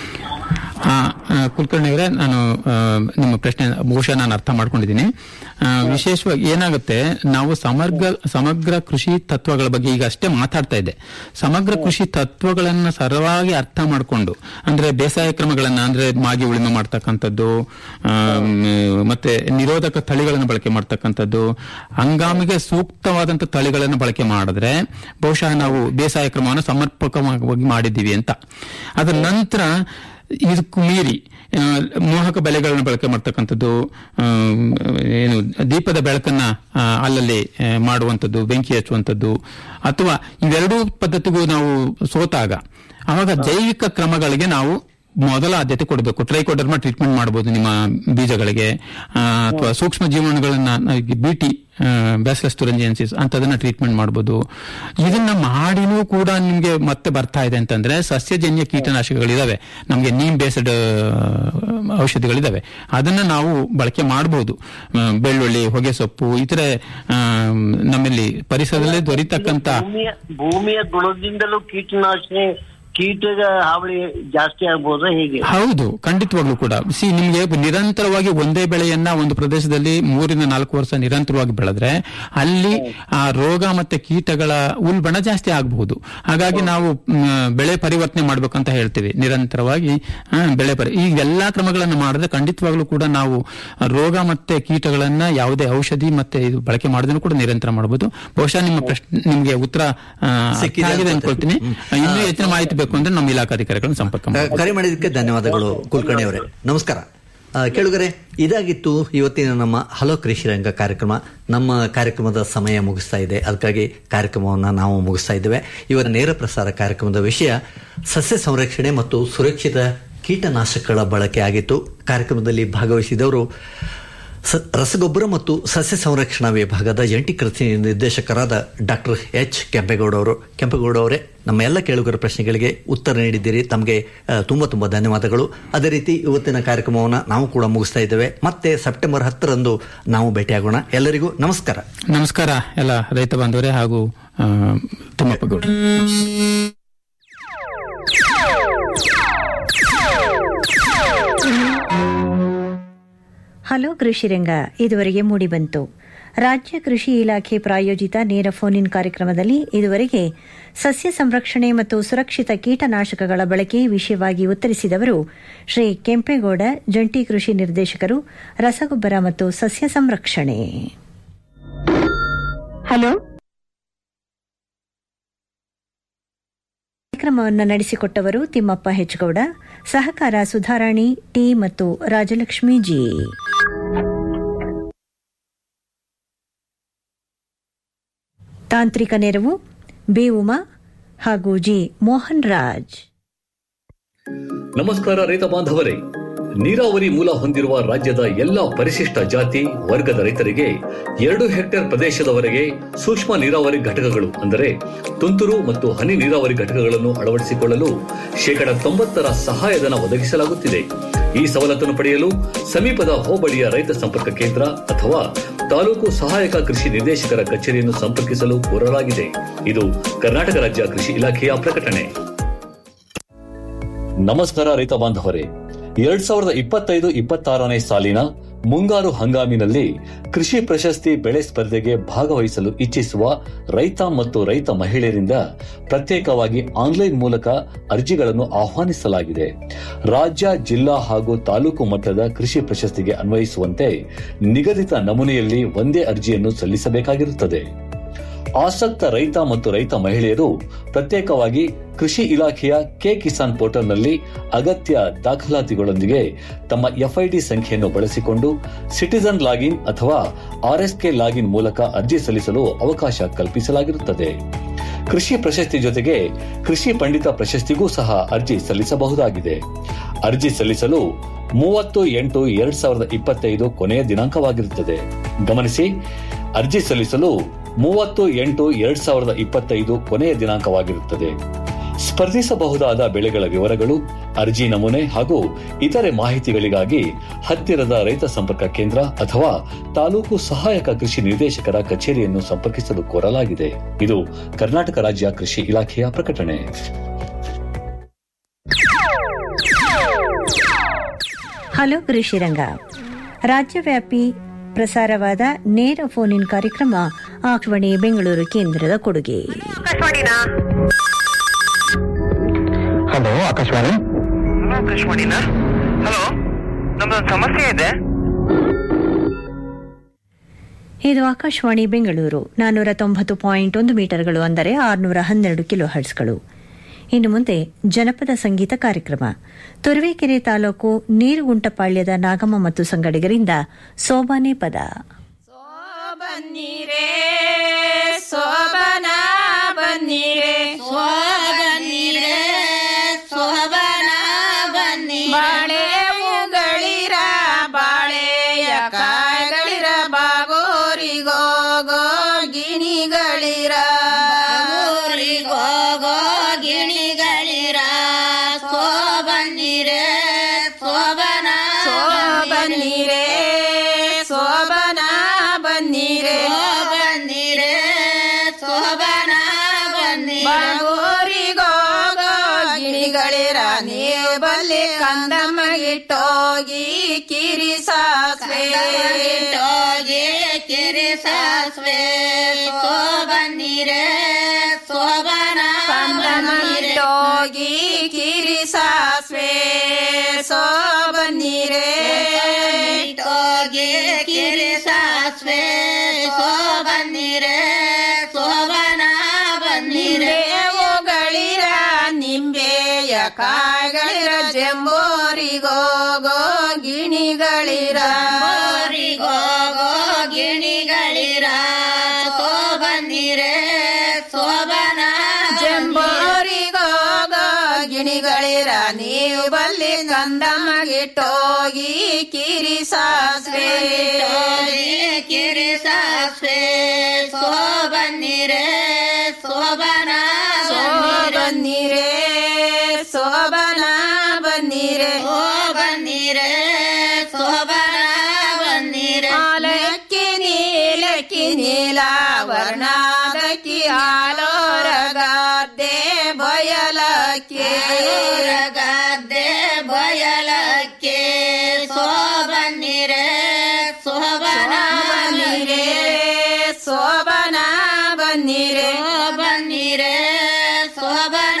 ಆ, ಆ, ಕುಲಕರ್ಣಿ ಅವರೇ ನಾನು ಆ, ನಿಮ್ಮ ಪ್ರಶ್ನೆ ಬಹುಶಃ ನಾನು ಅರ್ಥ ಮಾಡ್ಕೊಂಡಿದ್ದೀನಿ ಆ, ವಿಶೇಷವಾಗಿ ಏನಾಗುತ್ತೆ ನಾವು ಸಮಗ್ರ ಸಮಗ್ರ ಕೃಷಿ ತತ್ವಗಳ ಬಗ್ಗೆ ಈಗ ಅಷ್ಟೇ ಮಾತಾಡ್ತಾ ಇದ್ದೆ ಸಮಗ್ರ ಕೃಷಿ ತತ್ವಗಳನ್ನ ಸರಳವಾಗಿ ಅರ್ಥ ಮಾಡಿಕೊಂಡು ಅಂದ್ರೆ ಬೇಸಾಯ ಕ್ರಮಗಳನ್ನ ಅಂದ್ರೆ ಮಾಗಿ ಉಳಿಮೆ ಮಾಡ್ತಕ್ಕಂಥದ್ದು ಆಮ್, ಮತ್ತೆ ನಿರೋಧಕ ತಳಿಗಳನ್ನು ಬಳಕೆ ಮಾಡ್ತಕ್ಕಂಥದ್ದು ಹಂಗಾಮಿಗೆ ಸೂಕ್ತವಾದಂತ ತಳಿಗಳನ್ನು ಬಳಕೆ ಮಾಡಿದ್ರೆ ಬಹುಶಃ ನಾವು ಬೇಸಾಯ ಕ್ರಮವನ್ನು ಸಮರ್ಪಕವಾಗಿ ಮಾಡಿದ್ದೀವಿ ಅಂತ ಅದರ ನಂತರ ಇದಕ್ಕೂ ಮೀರಿ ಆ, ಮೋಹಕ ಬೆಲೆಗಳನ್ನು ಬಳಕೆ ಮಾಡ್ತಕ್ಕಂಥದ್ದು ಆಮ್, ಏನು ದೀಪದ ಬೆಳಕನ್ನ ಆ, ಅಲ್ಲಲ್ಲಿ ಆ, ಮಾಡುವಂಥದ್ದು ಬೆಂಕಿ ಹಚ್ಚುವಂಥದ್ದು ಅಥವಾ ಇವೆರಡೂ ಪದ್ಧತಿಗೂ ನಾವು ಸೋತಾಗ ಆವಾಗ ಜೈವಿಕ ಕ್ರಮಗಳಿಗೆ ನಾವು ಮೊದಲ ಆದ್ಯತೆ ಕೊಡಬೇಕು ಟ್ರೈಕೋಡರ್ಮ ಟ್ರೀಟ್ಮೆಂಟ್ ಮಾಡಬಹುದು ನಿಮ್ಮ ಬೀಜಗಳಿಗೆ ಆ, ಅಥವಾ ಸೂಕ್ಷ್ಮ ಜೀವಾಣುಗಳನ್ನ ಬಿಟಿ ಬ್ಯಾಸ್ಲಸ್ ತುರಂಜಿಯನ್ಸಿಸ್ ಅಂತದನ್ನ ಟ್ರೀಟ್ಮೆಂಟ್ ಮಾಡಬಹುದು ಇದನ್ನ ಮಾಡಿನೂ ಕೂಡ ನಿಮ್ಗೆ ಮತ್ತೆ ಬರ್ತಾ ಇದೆ ಅಂತಂದ್ರೆ ಸಸ್ಯಜನ್ಯ ಕೀಟನಾಶಕಗಳಿದಾವೆ ನಮಗೆ ನೀಮ್ ಬೇಸ್ಡ್ ಔಷಧಿಗಳಿದಾವೆ ಅದನ್ನ ನಾವು ಬಳಕೆ ಮಾಡಬಹುದು ಬೆಳ್ಳುಳ್ಳಿ ಹೊಗೆ ಸೊಪ್ಪು ಇತರೆ ಆ, ನಮ್ಮಲ್ಲಿ ಪರಿಸರದಲ್ಲೇ ದೊರೀತಕ್ಕಂತ ಭೂಮಿಯ ಭೂಮಿಯ ಗುಣದಿಂದಲೂ ಕೀಟನಾಶನೆ ಕೀಟದ ಹಾವಳಿ ಜಾಸ್ತಿ ಆಗ್ಬೋದಾ ಹೇಗೆ ಹೌದು ಖಂಡಿತವಾಗ್ಲೂ ಕೂಡ ಸಿ ನಿಮ್ಗೆ ನಿರಂತರವಾಗಿ ಒಂದೇ ಬೆಳೆಯನ್ನ ಒಂದು ಪ್ರದೇಶದಲ್ಲಿ ಮೂರಿಂದ ನಾಲ್ಕು ವರ್ಷ ನಿರಂತರವಾಗಿ ಬೆಳೆದ್ರೆ ಅಲ್ಲಿ ಆ ರೋಗ ಮತ್ತೆ ಕೀಟಗಳ ಉಲ್ಬಣ ಜಾಸ್ತಿ ಆಗಬಹುದು ಹಾಗಾಗಿ ನಾವು ಮ್, ಬೆಳೆ ಪರಿವರ್ತನೆ ಮಾಡ್ಬೇಕಂತ ಹೇಳ್ತೀವಿ ನಿರಂತರವಾಗಿ ಆ, ಬೆಳೆ ಪರಿ ಈ ಎಲ್ಲಾ ಕ್ರಮಗಳನ್ನು ಮಾಡಿದ್ರೆ ಖಂಡಿತವಾಗ್ಲೂ ಕೂಡ ನಾವು ರೋಗ ಮತ್ತೆ ಕೀಟಗಳನ್ನ ಯಾವುದೇ ಔಷಧಿ ಮತ್ತೆ ಇದು ಬಳಕೆ ಮಾಡೋದನ್ನು ಕೂಡ ನಿರಂತರ ಮಾಡಬಹುದು ಬಹುಶಃ ನಿಮ್ಮ ಪ್ರಶ್ನೆ ನಿಮ್ಗೆ ಉತ್ತರ ಆ, ಅರ್ಥ ಸಿಕ್ಕಿದೆ ಆಗಿದೆ ಅನ್ಕೊಳ್ತೀನಿ. ಅನ್ಕೊಳ್ತೀನಿ ಇನ್ನೂ ಹೆಚ್ಚಿನ ಮಾಹಿತಿ ಬೇಕು ಅಂದ್ರೆ ನಮ್ಮ ಇಲಾಖಾಧಿಕಾರಿಗಳನ್ನು ಸಂಪರ್ಕ ಆ, ಮಾಡಿ ಕರೆ ಮಾಡಿದ್ದಕ್ಕೆ ಧನ್ಯವಾದಗಳು ಕುಲಕರ್ಣಿ ಅವರೇ ನಮಸ್ಕಾರ ಆ, ಕೇಳುಗರೆ ಇದಾಗಿತ್ತು ಇವತ್ತಿನ ನಮ್ಮ ಹಲೋ ಕೃಷಿ ರಂಗ ಕಾರ್ಯಕ್ರಮ ನಮ್ಮ ಕಾರ್ಯಕ್ರಮದ ಸಮಯ ಮುಗಿಸ್ತಾ ಇದೆ ಅದಕ್ಕಾಗಿ ಕಾರ್ಯಕ್ರಮವನ್ನು ನಾವು ಮುಗಿಸ್ತಾ ಇದ್ದೇವೆ ಇವರ ನೇರ ಪ್ರಸಾರ ಕಾರ್ಯಕ್ರಮದ ವಿಷಯ ಸಸ್ಯ ಸಂರಕ್ಷಣೆ ಮತ್ತು ಸುರಕ್ಷಿತ ಕೀಟನಾಶಕಗಳ ಬಳಕೆ ಆಗಿತ್ತು ಕಾರ್ಯಕ್ರಮದಲ್ಲಿ ಭಾಗವಹಿಸಿದವರು ಸ- ರಸಗೊಬ್ಬರ ಮತ್ತು ಸಸ್ಯ ಸಂರಕ್ಷಣಾ ವಿಭಾಗದ ಜಂಟಿ ಕೃಷಿ ನಿರ್ದೇಶಕರಾದ ಡಾಕ್ಟರ್ ಎಚ್ ಕೆಂಪೇಗೌಡ ಅವರು ಕೆಂಪೇಗೌಡ ಅವರೇ ನಮ್ಮ ಎಲ್ಲ ಕೇಳುಗರ ಪ್ರಶ್ನೆಗಳಿಗೆ ಉತ್ತರ ನೀಡಿದ್ದೀರಿ ತಮಗೆ ಆ, ತುಂಬಾ ತುಂಬಾ ಧನ್ಯವಾದಗಳು ಅದೇ ರೀತಿ ಇವತ್ತಿನ ಕಾರ್ಯಕ್ರಮವನ್ನು ನಾವು ಕೂಡ ಮುಗಿಸ್ತಾ ಇದ್ದೇವೆ ಮತ್ತೆ ಸೆಪ್ಟೆಂಬರ್ ಹತ್ತರಂದು ನಾವು ಭೇಟಿಯಾಗೋಣ ಎಲ್ಲರಿಗೂ ನಮಸ್ಕಾರ ನಮಸ್ಕಾರ ಎಲ್ಲ ರೈತ ಬಾಂಧವರೇ ಹಾಗೂ ಆ, ತಿಮ್ಮಪ್ಪ ಗೌಡ ಹಲೋ ಕೃಷಿರಂಗ ಇದುವರೆಗೆ ಮೂಡಿಬಂತು ರಾಜ್ಯ ಕೃಷಿ ಇಲಾಖೆ ಪ್ರಾಯೋಜಿತ ನೇರ ಫೋನ್ ಇನ್ ಕಾರ್ಯಕ್ರಮದಲ್ಲಿ ಇದುವರೆಗೆ ಸಸ್ಯ ಸಂರಕ್ಷಣೆ ಮತ್ತು ಸುರಕ್ಷಿತ ಕೀಟನಾಶಕಗಳ ಬಳಕೆ ವಿಷಯವಾಗಿ ಉತ್ತರಿಸಿದವರು ಶ್ರೀ ಕೆಂಪೇಗೌಡ ಜಂಟಿ ಕೃಷಿ ನಿರ್ದೇಶಕರು ರಸಗೊಬ್ಬರ ಮತ್ತು ಸಸ್ಯ ಸಂರಕ್ಷಣೆ ಹಲೋ ಕಾರ್ಯಕ್ರಮವನ್ನು ನಡೆಸಿಕೊಟ್ಟವರು ತಿಮ್ಮಪ್ಪ ಹೆಚ್ಗೌಡ ಸಹಕಾರ ಸುಧಾರಾಣಿ ಟಿ ಮತ್ತು ರಾಜಲಕ್ಷ್ಮಿ ಜಿ ತಾಂತ್ರಿಕ ನೆರವು ಬಿ ಉಮಾ ಹಾಗೂ ಜಿ ಮೋಹನ್ ರಾಜ್ ನಮಸ್ಕಾರ ರೈತ ಬಾಂಧವರೇ ನೀರಾವರಿ ಮೂಲ ಹೊಂದಿರುವ ರಾಜ್ಯದ ಎಲ್ಲಾ ಪರಿಶಿಷ್ಟ ಜಾತಿ ವರ್ಗದ ರೈತರಿಗೆ ಎರಡು ಹೆಕ್ಟೇರ್ ಪ್ರದೇಶದವರೆಗೆ ಸೂಕ್ಷ್ಮ ನೀರಾವರಿ ಘಟಕಗಳು ಅಂದರೆ ತುಂತುರು ಮತ್ತು ಹನಿ ನೀರಾವರಿ ಘಟಕಗಳನ್ನು ಅಳವಡಿಸಿಕೊಳ್ಳಲು ಶೇಕಡ ತೊಂಬತ್ತರ ಸಹಾಯಧನ ಒದಗಿಸಲಾಗುತ್ತಿದೆ ಈ ಸವಲತ್ತನ್ನು ಪಡೆಯಲು ಸಮೀಪದ ಹೋಬಳಿಯ ರೈತ ಸಂಪರ್ಕ ಕೇಂದ್ರ ಅಥವಾ ತಾಲೂಕು ಸಹಾಯಕ ಕೃಷಿ ನಿರ್ದೇಶಕರ ಕಚೇರಿಯನ್ನು ಸಂಪರ್ಕಿಸಲು ಕೋರಲಾಗಿದೆ ಇದು ಕರ್ನಾಟಕ ರಾಜ್ಯ ಕೃಷಿ ಇಲಾಖೆಯ ಪ್ರಕಟಣೆ ನಮಸ್ಕಾರ ರೈತ ಬಾಂಧವರೇ ಎರಡ್ ಸಾವಿರದ ಇಪ್ಪತ್ತೈದು ಇಪ್ಪತ್ತಾರನೇ ಸಾಲಿನ ಮುಂಗಾರು ಹಂಗಾಮಿನಲ್ಲಿ ಕೃಷಿ ಪ್ರಶಸ್ತಿ ಬೆಳೆ ಸ್ಪರ್ಧೆಗೆ ಭಾಗವಹಿಸಲು ಇಚ್ಛಿಸುವ ರೈತ ಮತ್ತು ರೈತ ಮಹಿಳೆಯರಿಂದ ಪ್ರತ್ಯೇಕವಾಗಿ ಆನ್ಲೈನ್ ಮೂಲಕ ಅರ್ಜಿಗಳನ್ನು ಆಹ್ವಾನಿಸಲಾಗಿದೆ ರಾಜ್ಯ ಜಿಲ್ಲಾ ಹಾಗೂ ತಾಲೂಕು ಮಟ್ಟದ ಕೃಷಿ ಪ್ರಶಸ್ತಿಗೆ ಅನ್ವಯಿಸುವಂತೆ ನಿಗದಿತ ನಮೂನೆಯಲ್ಲಿ ಒಂದೇ ಅರ್ಜಿಯನ್ನು ಸಲ್ಲಿಸಬೇಕಾಗಿರುತ್ತದೆ ಆಸಕ್ತ ರೈತ ಮತ್ತು ರೈತ ಮಹಿಳೆಯರು ಪ್ರತ್ಯೇಕವಾಗಿ ಕೃಷಿ ಇಲಾಖೆಯ ಕೆ ಕಿಸಾನ್ ಪೋರ್ಟಲ್ನಲ್ಲಿ ಅಗತ್ಯ ದಾಖಲಾತಿಗಳೊಂದಿಗೆ ತಮ್ಮ ಎಫ್ಐಡಿ ಸಂಖ್ಯೆಯನ್ನು ಬಳಸಿಕೊಂಡು ಸಿಟಿಜನ್ ಲಾಗಿನ್ ಅಥವಾ ಆರ್ಎಸ್ಕೆ ಲಾಗಿನ್ ಮೂಲಕ ಅರ್ಜಿ ಸಲ್ಲಿಸಲು ಅವಕಾಶ ಕಲ್ಪಿಸಲಾಗಿರುತ್ತದೆ ಕೃಷಿ ಪ್ರಶಸ್ತಿ ಜೊತೆಗೆ ಕೃಷಿ ಪಂಡಿತ ಪ್ರಶಸ್ತಿಗೂ ಸಹ ಅರ್ಜಿ ಸಲ್ಲಿಸಬಹುದಾಗಿದೆ ಅರ್ಜಿ ಸಲ್ಲಿಸಲು ಮೂವತ್ತು ಎಂಟು ಎರಡ್ ಸಾವಿರದ ಇಪ್ಪತ್ತೈದು ಕೊನೆಯ ದಿನಾಂಕವಾಗಿರುತ್ತದೆ ಗಮನಿಸಿ ಅರ್ಜಿ ಸಲ್ಲಿಸಲು ಮೂವತ್ತು ಎಂಟು ಎರಡ್ ಸಾವಿರದ ಇಪ್ಪತ್ತೈದು ಕೊನೆಯ ದಿನಾಂಕವಾಗಿರುತ್ತದೆ ಸ್ಪರ್ಧಿಸಬಹುದಾದ ಬೆಳೆಗಳ ವಿವರಗಳು ಅರ್ಜಿ ನಮೂನೆ ಹಾಗೂ ಇತರೆ ಮಾಹಿತಿಗಳಿಗಾಗಿ ಹತ್ತಿರದ ರೈತ ಸಂಪರ್ಕ ಕೇಂದ್ರ ಅಥವಾ ತಾಲೂಕು ಸಹಾಯಕ ಕೃಷಿ ನಿರ್ದೇಶಕರ ಕಚೇರಿಯನ್ನು ಸಂಪರ್ಕಿಸಲು ಕೋರಲಾಗಿದೆ ಇದು ಕರ್ನಾಟಕ ರಾಜ್ಯ ಕೃಷಿ ಇಲಾಖೆಯ ಪ್ರಕಟಣೆ ಹಲೋ ಕೃಷಿರಂಗ ರಾಜ್ಯವ್ಯಾಪಿ ಪ್ರಸಾರವಾದ ನೇರ ಫೋನ್ ಇನ್ ಕಾರ್ಯಕ್ರಮ ಆಕಾಶವಾಣಿ ಬೆಂಗಳೂರು ಕೇಂದ್ರದ ಕೊಡುಗೆ ಆಕಾಶವಾಣಿನಾ ಹಲೋ ಆಕಾಶವಾಣಿ ಹಲೋ ಆಕಾಶವಾಣಿನಾ ಹಲೋ ನಮ್ದೊಂದು ಸಮಸ್ಯೆ ಇದೆ ಇದು ಆಕಾಶವಾಣಿ ಬೆಂಗಳೂರು ನಾನ್ನೂರ ತೊಂಬತ್ತು ಪಾಯಿಂಟ್ ಒಂದು ಮೀಟರ್ಗಳು ಅಂದರೆ ಆರುನೂರ ಹನ್ನೆರಡು ಕಿಲೋ ಹರ್ಟ್ಸ್ಗಳು ಇನ್ನು ಮುಂದೆ ಜನಪದ ಸಂಗೀತ ಕಾರ್ಯಕ್ರಮ ತುರುವೇಕೆರೆ ತಾಲೂಕು ನೀರುಗುಂಟಪಾಳ್ಯದ ನಾಗಮ್ಮ ಮತ್ತು ಸಂಗಡಿಗರಿಂದ ಸೋಬಾನೆ ಪದ ಬನ್ನಿರೇ ಸೋಬನ ಬನ್ನಿರೇ ಸೋಬನ್ನಿರೇ ಸೋಬನ ಬನ್ನಿ ಬಾಳೆ ಉಗಳಿರ ಬಾಳೆಯ ಕಾಯ್ಗಳಿರ ಬಾಗೋರಿಗೋಗೋ ಗಿಣಿಗಳಿರ ಬಾಗೋರಿಗೋಗೋ ಗಿಣಿಗಳಿರ ಸೋಬನ್ನಿರೇ ಸೋಬನ ಸೋಬನ್ನಿರೇ ಸೋಬನ ಬನ್ನಿರೇ ಬನ್ನಿರೇ ಸೋಬನ ಬನ್ನಿ ಬಾಗೋರಿಗೋಗೋ ಗಿಣಿಗಳಿರ ನೀ ಬಲ್ಲಿ ಕಂದಮ್ಮಗಿಟ್ಟೋಗಿ ಕಿರಿ ಸಾಸ್ವೆ ಇಟ್ಟೋಗಿ ಕಿರಿ ಸಾಸ್ವೆ ಸೋಬನ್ನಿರೇ ಸೋಬನ ಕಂದಮ್ಮಗಿಟ್ಟೋಗಿ ಕಿರಿ ಸಾಸ್ವೆ ಸೋಬನ್ನಿರೇ ಇಟ್ಟೋಗಿ ಕಿರಿ ಸಾಸ್ವೆ ಸೋಬನ್ನಿರೇ ಸೋಬನ ಬನ್ನಿರೇ ಓಗಳಿರ ನಿಂಬೆಯ ಕಾಯ್ಗಳಿರ ಜಂಬೋರಿಗೋಗೋ ಗಿಣಿಗಳಿರ ಗೋಗೋ ಗಿಣಿಗಳಿರ ಸೋಬನ್ನಿರೇ ಸೋಬನ ಜಂಬೋರಿಗೋಗೋ ಗಿಣಿ ಗಿಣಿಗಳಿರ ನೀವು ಬಲ್ಲಿ ಕಂದಮ್ಮಗಿಟ್ಟೋಗಿ ಕಿರಿ ಸಾಸ್ವೆ ಕಿರಿ ಸಾಸ್ವೆ ಸೋಬನ್ನಿರೆ ಸೋಬನ ಬನ್ನಿರೆ ಸೋಬನ ಬನ್ನಿರೆ ಓ ಬನ್ನಿರೆ ಸೋಬನ ಬನ್ನಿರೆ ಆಲಕ್ಕಿ ನೀಲಕ್ಕಿ ನೀಲ ವರ್ಣಾದಕ್ಕಿ ಆಲೋರಗಾದ್ದೆ ಬಯಲಕ್ಕೆ ರಗಾದ್ದೆ ಬಯಲಕ್ಕೆ ಸೋಬನ್ನಿರೆ ಸೋಬನ ಬನ್ನಿರೆ ಸೋಬನ ಬನ್ನಿರೆ ಬನ್ನಿರೆ ಸೋಬನ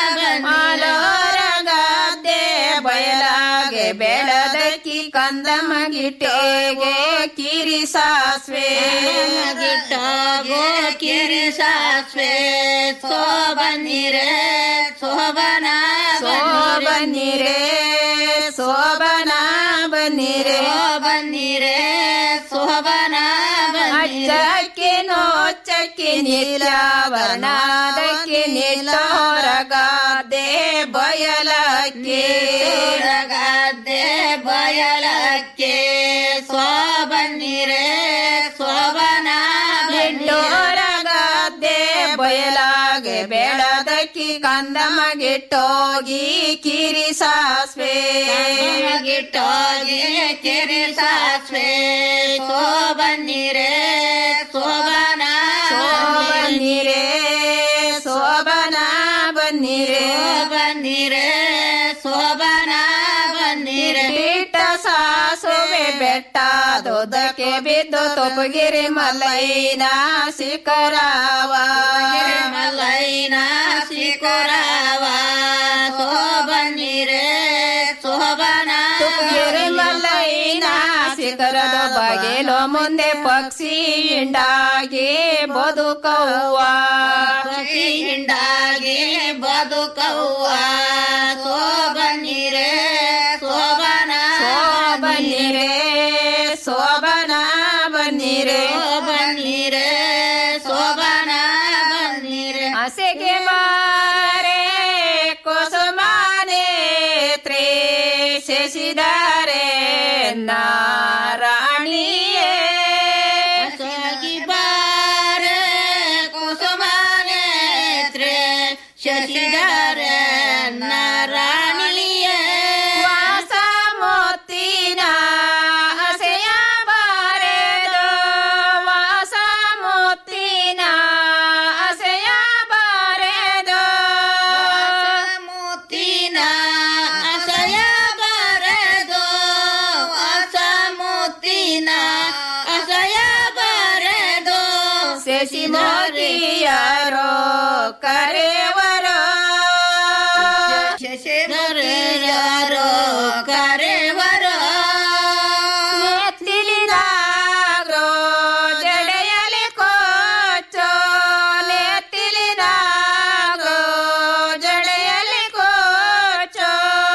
ಆಲೋರಗಾದ್ದೆ ಬಯಲಾಗೆ ಬೆಳದಕ್ಕಿ ಕಂದಮಗಿಟ್ಟೆಗೆ ಕಿರಿ ಸಾಸ್ವೆ ಗಿಟ್ಟಗೋ ಕಿರಿ ಸಾಸ್ವೆ ಸೋಬನ್ನಿರೆ ಸೋಬನ ಸೋಬನ್ನಿರೆ ಸೋಬನ ಬನ್ನಿರೆ ಬನ್ನಿರೆ ಸೋಬನ ಅಚ್ಚಕ್ಕೆ ನೋಚ್ಚಕ್ಕೆ ನೀಲಾವರಣದಕ್ಕೆ ನಿಲ್ಲೋರಗಾದೆ ಬಯಲಕ್ಕೆ ರಗಾದೆ ಬಯಲಕ್ಕೆ ಸೋಬನ್ನಿರೆ ಸೋಬನ ಬಿಟ್ಟೋರಗಾದೆ ಬಯಲಾಗೆ ಬೆಳದಕ್ಕಿ ಕಂದಮಗಿಟ್ಟೋಗಿ ಕಿರಿ ಸಾಸ್ವೆ ಗಿಟ್ಟೋಗಿ ಕಿರಿ ಸಾಸ್ವೆ ಸೋಬನ್ನಿರೆ ಸೋಬನ ಸೋಬನ್ನಿರೆ ಸೋಬನ ಬನ್ನಿರೆ ಬನ್ನಿರೆ ಸೋಬನ ಬನ್ನಿರೆ ಬಿಟ್ಟ ಸಾಸುವೆ ಬೆಟ್ಟದೊದಕ್ಕೆ ಬಿದ್ದು ತೊಪಗಿರಿ ಮಲ್ಲೈನ ಶಿಖರವ ಮಲ್ಲೈನ ಶಿಖರವ ಸೋಬನ್ನಿರೆ ಸೋಬನ ತುಪ್ಪಗಿರಿ ಮಲ್ಲೈನ ಶಿಖರದ ಬಗೆಲೋ ಮುಂದೆ ಪಕ್ಷಿ ಹಿಂಡಾಗಿ ಬದುಕವ್ವ ಪಕ್ಷಿ ಹಿಂಡಾಗಿ ಬದುಕವ್ವ ಸೋಬನ್ನಿರೆ ಸೋಬನ ಸೋಬನ್ನಿರೆ ಸೋಬನ ಬನ್ನಿರೆ ಬನ್ನಿರೆ ಸೋಬನ ಬನ್ನಿರೆ ಹಸೆಗೆ ಮಾರೆ ಕುಸುಮಾನೇತ್ರೆ ಶಶಿದಾರೆ ನಾರಾಣಿಯೇ ಹಸಗಿ ಬಾರೆ ಕುಸುಮಾನೇತ್ರೆ ಶಶಿದಾರೆ ನಾರಾಣಿಯೇ ವಾಸ ಮೋತಿನ ಹಸೆಯ ಬಾರೆದು ವಾಸ ಮೋತಿನ ಹಸೆಯ ಬಾರೆದು ಮೋತಿನ ಹಸೆಯ ಬಾರೆದು ವಾಸ ಮೋತಿನ ಹಸೆಯ ಬಾರೆದು ಶಶಿ ಮೋತಿಯರೋ ಕರೆವರೋ ಶಶಿಧರೆಯರೋ ಕರೆವರೋ ನೆತ್ತಿಲಿನಾಗ್ರೋ ಜಡೆಯಲಿ ಕೋಚೋ ನೆತ್ತಿಲಿನಾಗ್ರೋ ಜಡೆಯಲಿ ಕೋಚೋ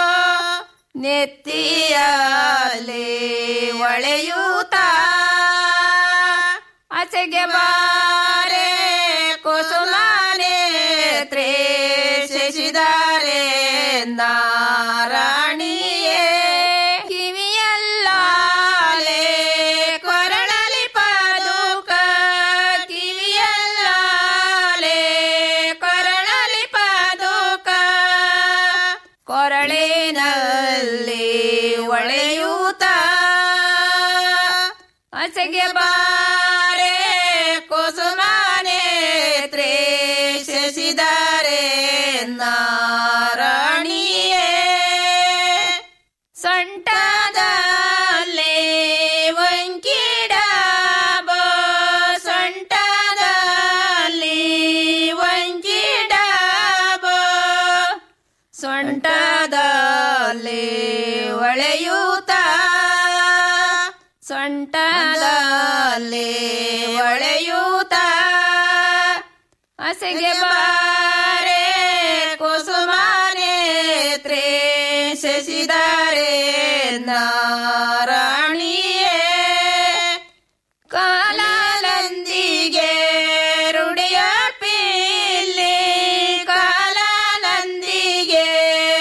ನೆತ್ತಿಯಲ್ಲಿ ಒಳೆಯೂತ ಆಚೆಗೆ ಬಾರೆ ಕುಸುಮಾನೇತ್ರೆ ಶಶಿದಾರೆ ನಾರಾಣಿಯೇ ಕಿವಿಯಲ್ಲಾಲೆ ಕೊರಳಲಿ ಪಾದುಕ ಕಿವಿಯಲ್ಲಾಲೆ ಕೊರಳಲಿ ಪಾದುಕ ಕೊರಳಿನಲ್ಲಿ ಒಳೆಯೂತ ಹಸೆಗೆ ಬಾರೆ ಕುಸುಮಾನೇತ್ರೆ ಶಶಿದಾರೆ ನಾರಾಣಿಯೇ ಸೊಂಟದಲ್ಲಿ ವಂಕಿಡಬ ಸೊಂಟದಲ್ಲಿ ವಂಕಿಡಬ ಸೊಂಟದಲ್ಲಿ ಒಳೆಯೂತ ಸೊಂಟದಲ್ಲಿ ಒಳೆಯೂತ ಹಸೆಗೆ ಬಾರೆ ಕುಸುಮಾನೇತ್ರೆ ಶಶಿದಾರೆ ನಾರಾಣಿಯೇ ಕಾಲಾನಂದಿಗೆ ರುಡಿಯ ಪಿಲ್ಲಿ ಕಾಲಾನಂದಿಗೆ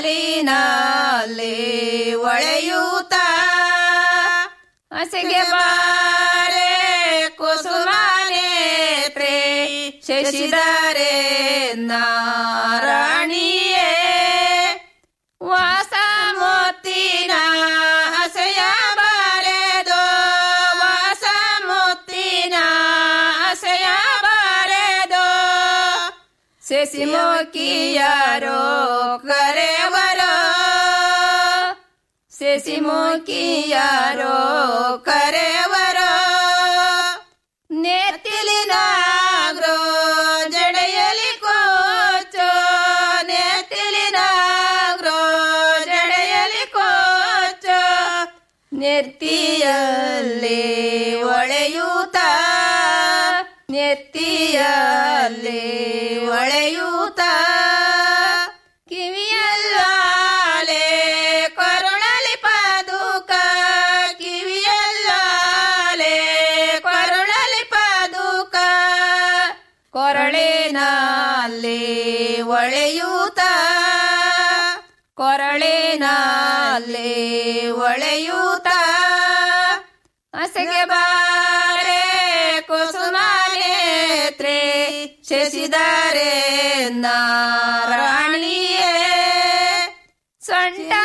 ನೆತ್ತಿಲಿನಲ್ಲಿ ಒಳೆಯೂತ ಹಸೆಗೆ ಬಾರೆ ಕುಸುಮಾನೇತ್ರೆ ಶಶಿದರೆ ನಾರಾಣಿಯೇ ವಾಸ ಮುತ್ತಿನ ಹಸೆಯ ಬಾರೆದೋ ವಾಸ ಮುತ್ತಿನ ಹಸೆಯ ಬಾರೆದೋ ಸೆಸಿಮುಖಿಯಾರೋ ಕರೆವರೋ ಸೆಸಿಮುಖಿಯಾರೋ ಕರೆವರೋ ನೆತ್ತಿಲಿನಾಗ್ರೋ ಜಡೆಯಲಿ ಕೋಚೋ ನೆತ್ತಿಲಿನಾಗ್ರೋ ಜಡೆಯಲಿ ಕೋಚೋ ನೆತ್ತಿಯಲ್ಲಿ ಒಳೆಯೂತ ನೆತ್ತಿಯಲ್ಲಿ ಒಳೆಯೂತ ಕಿವಿಯಲ್ಲಾಲೆ ಕರುಣಲಿ ಪಾದುಕ ಕಿವಿಯಲ್ಲಾಲೆ ಕರುಣಲಿ ಪಾದುಕ ಕೊರಳಿನಲ್ಲಿ ಒಳೆಯೂತ ಕೊರಳಿನಲ್ಲಿ ಒಳೆಯೂತ ಹಸೆಗೆ ಬಾರೆ ಕುಸುಮಾನೇತ್ರೆ ಶಶಿದರೆ ನಾರಾಣಿಯೇ ಸೊಂಟ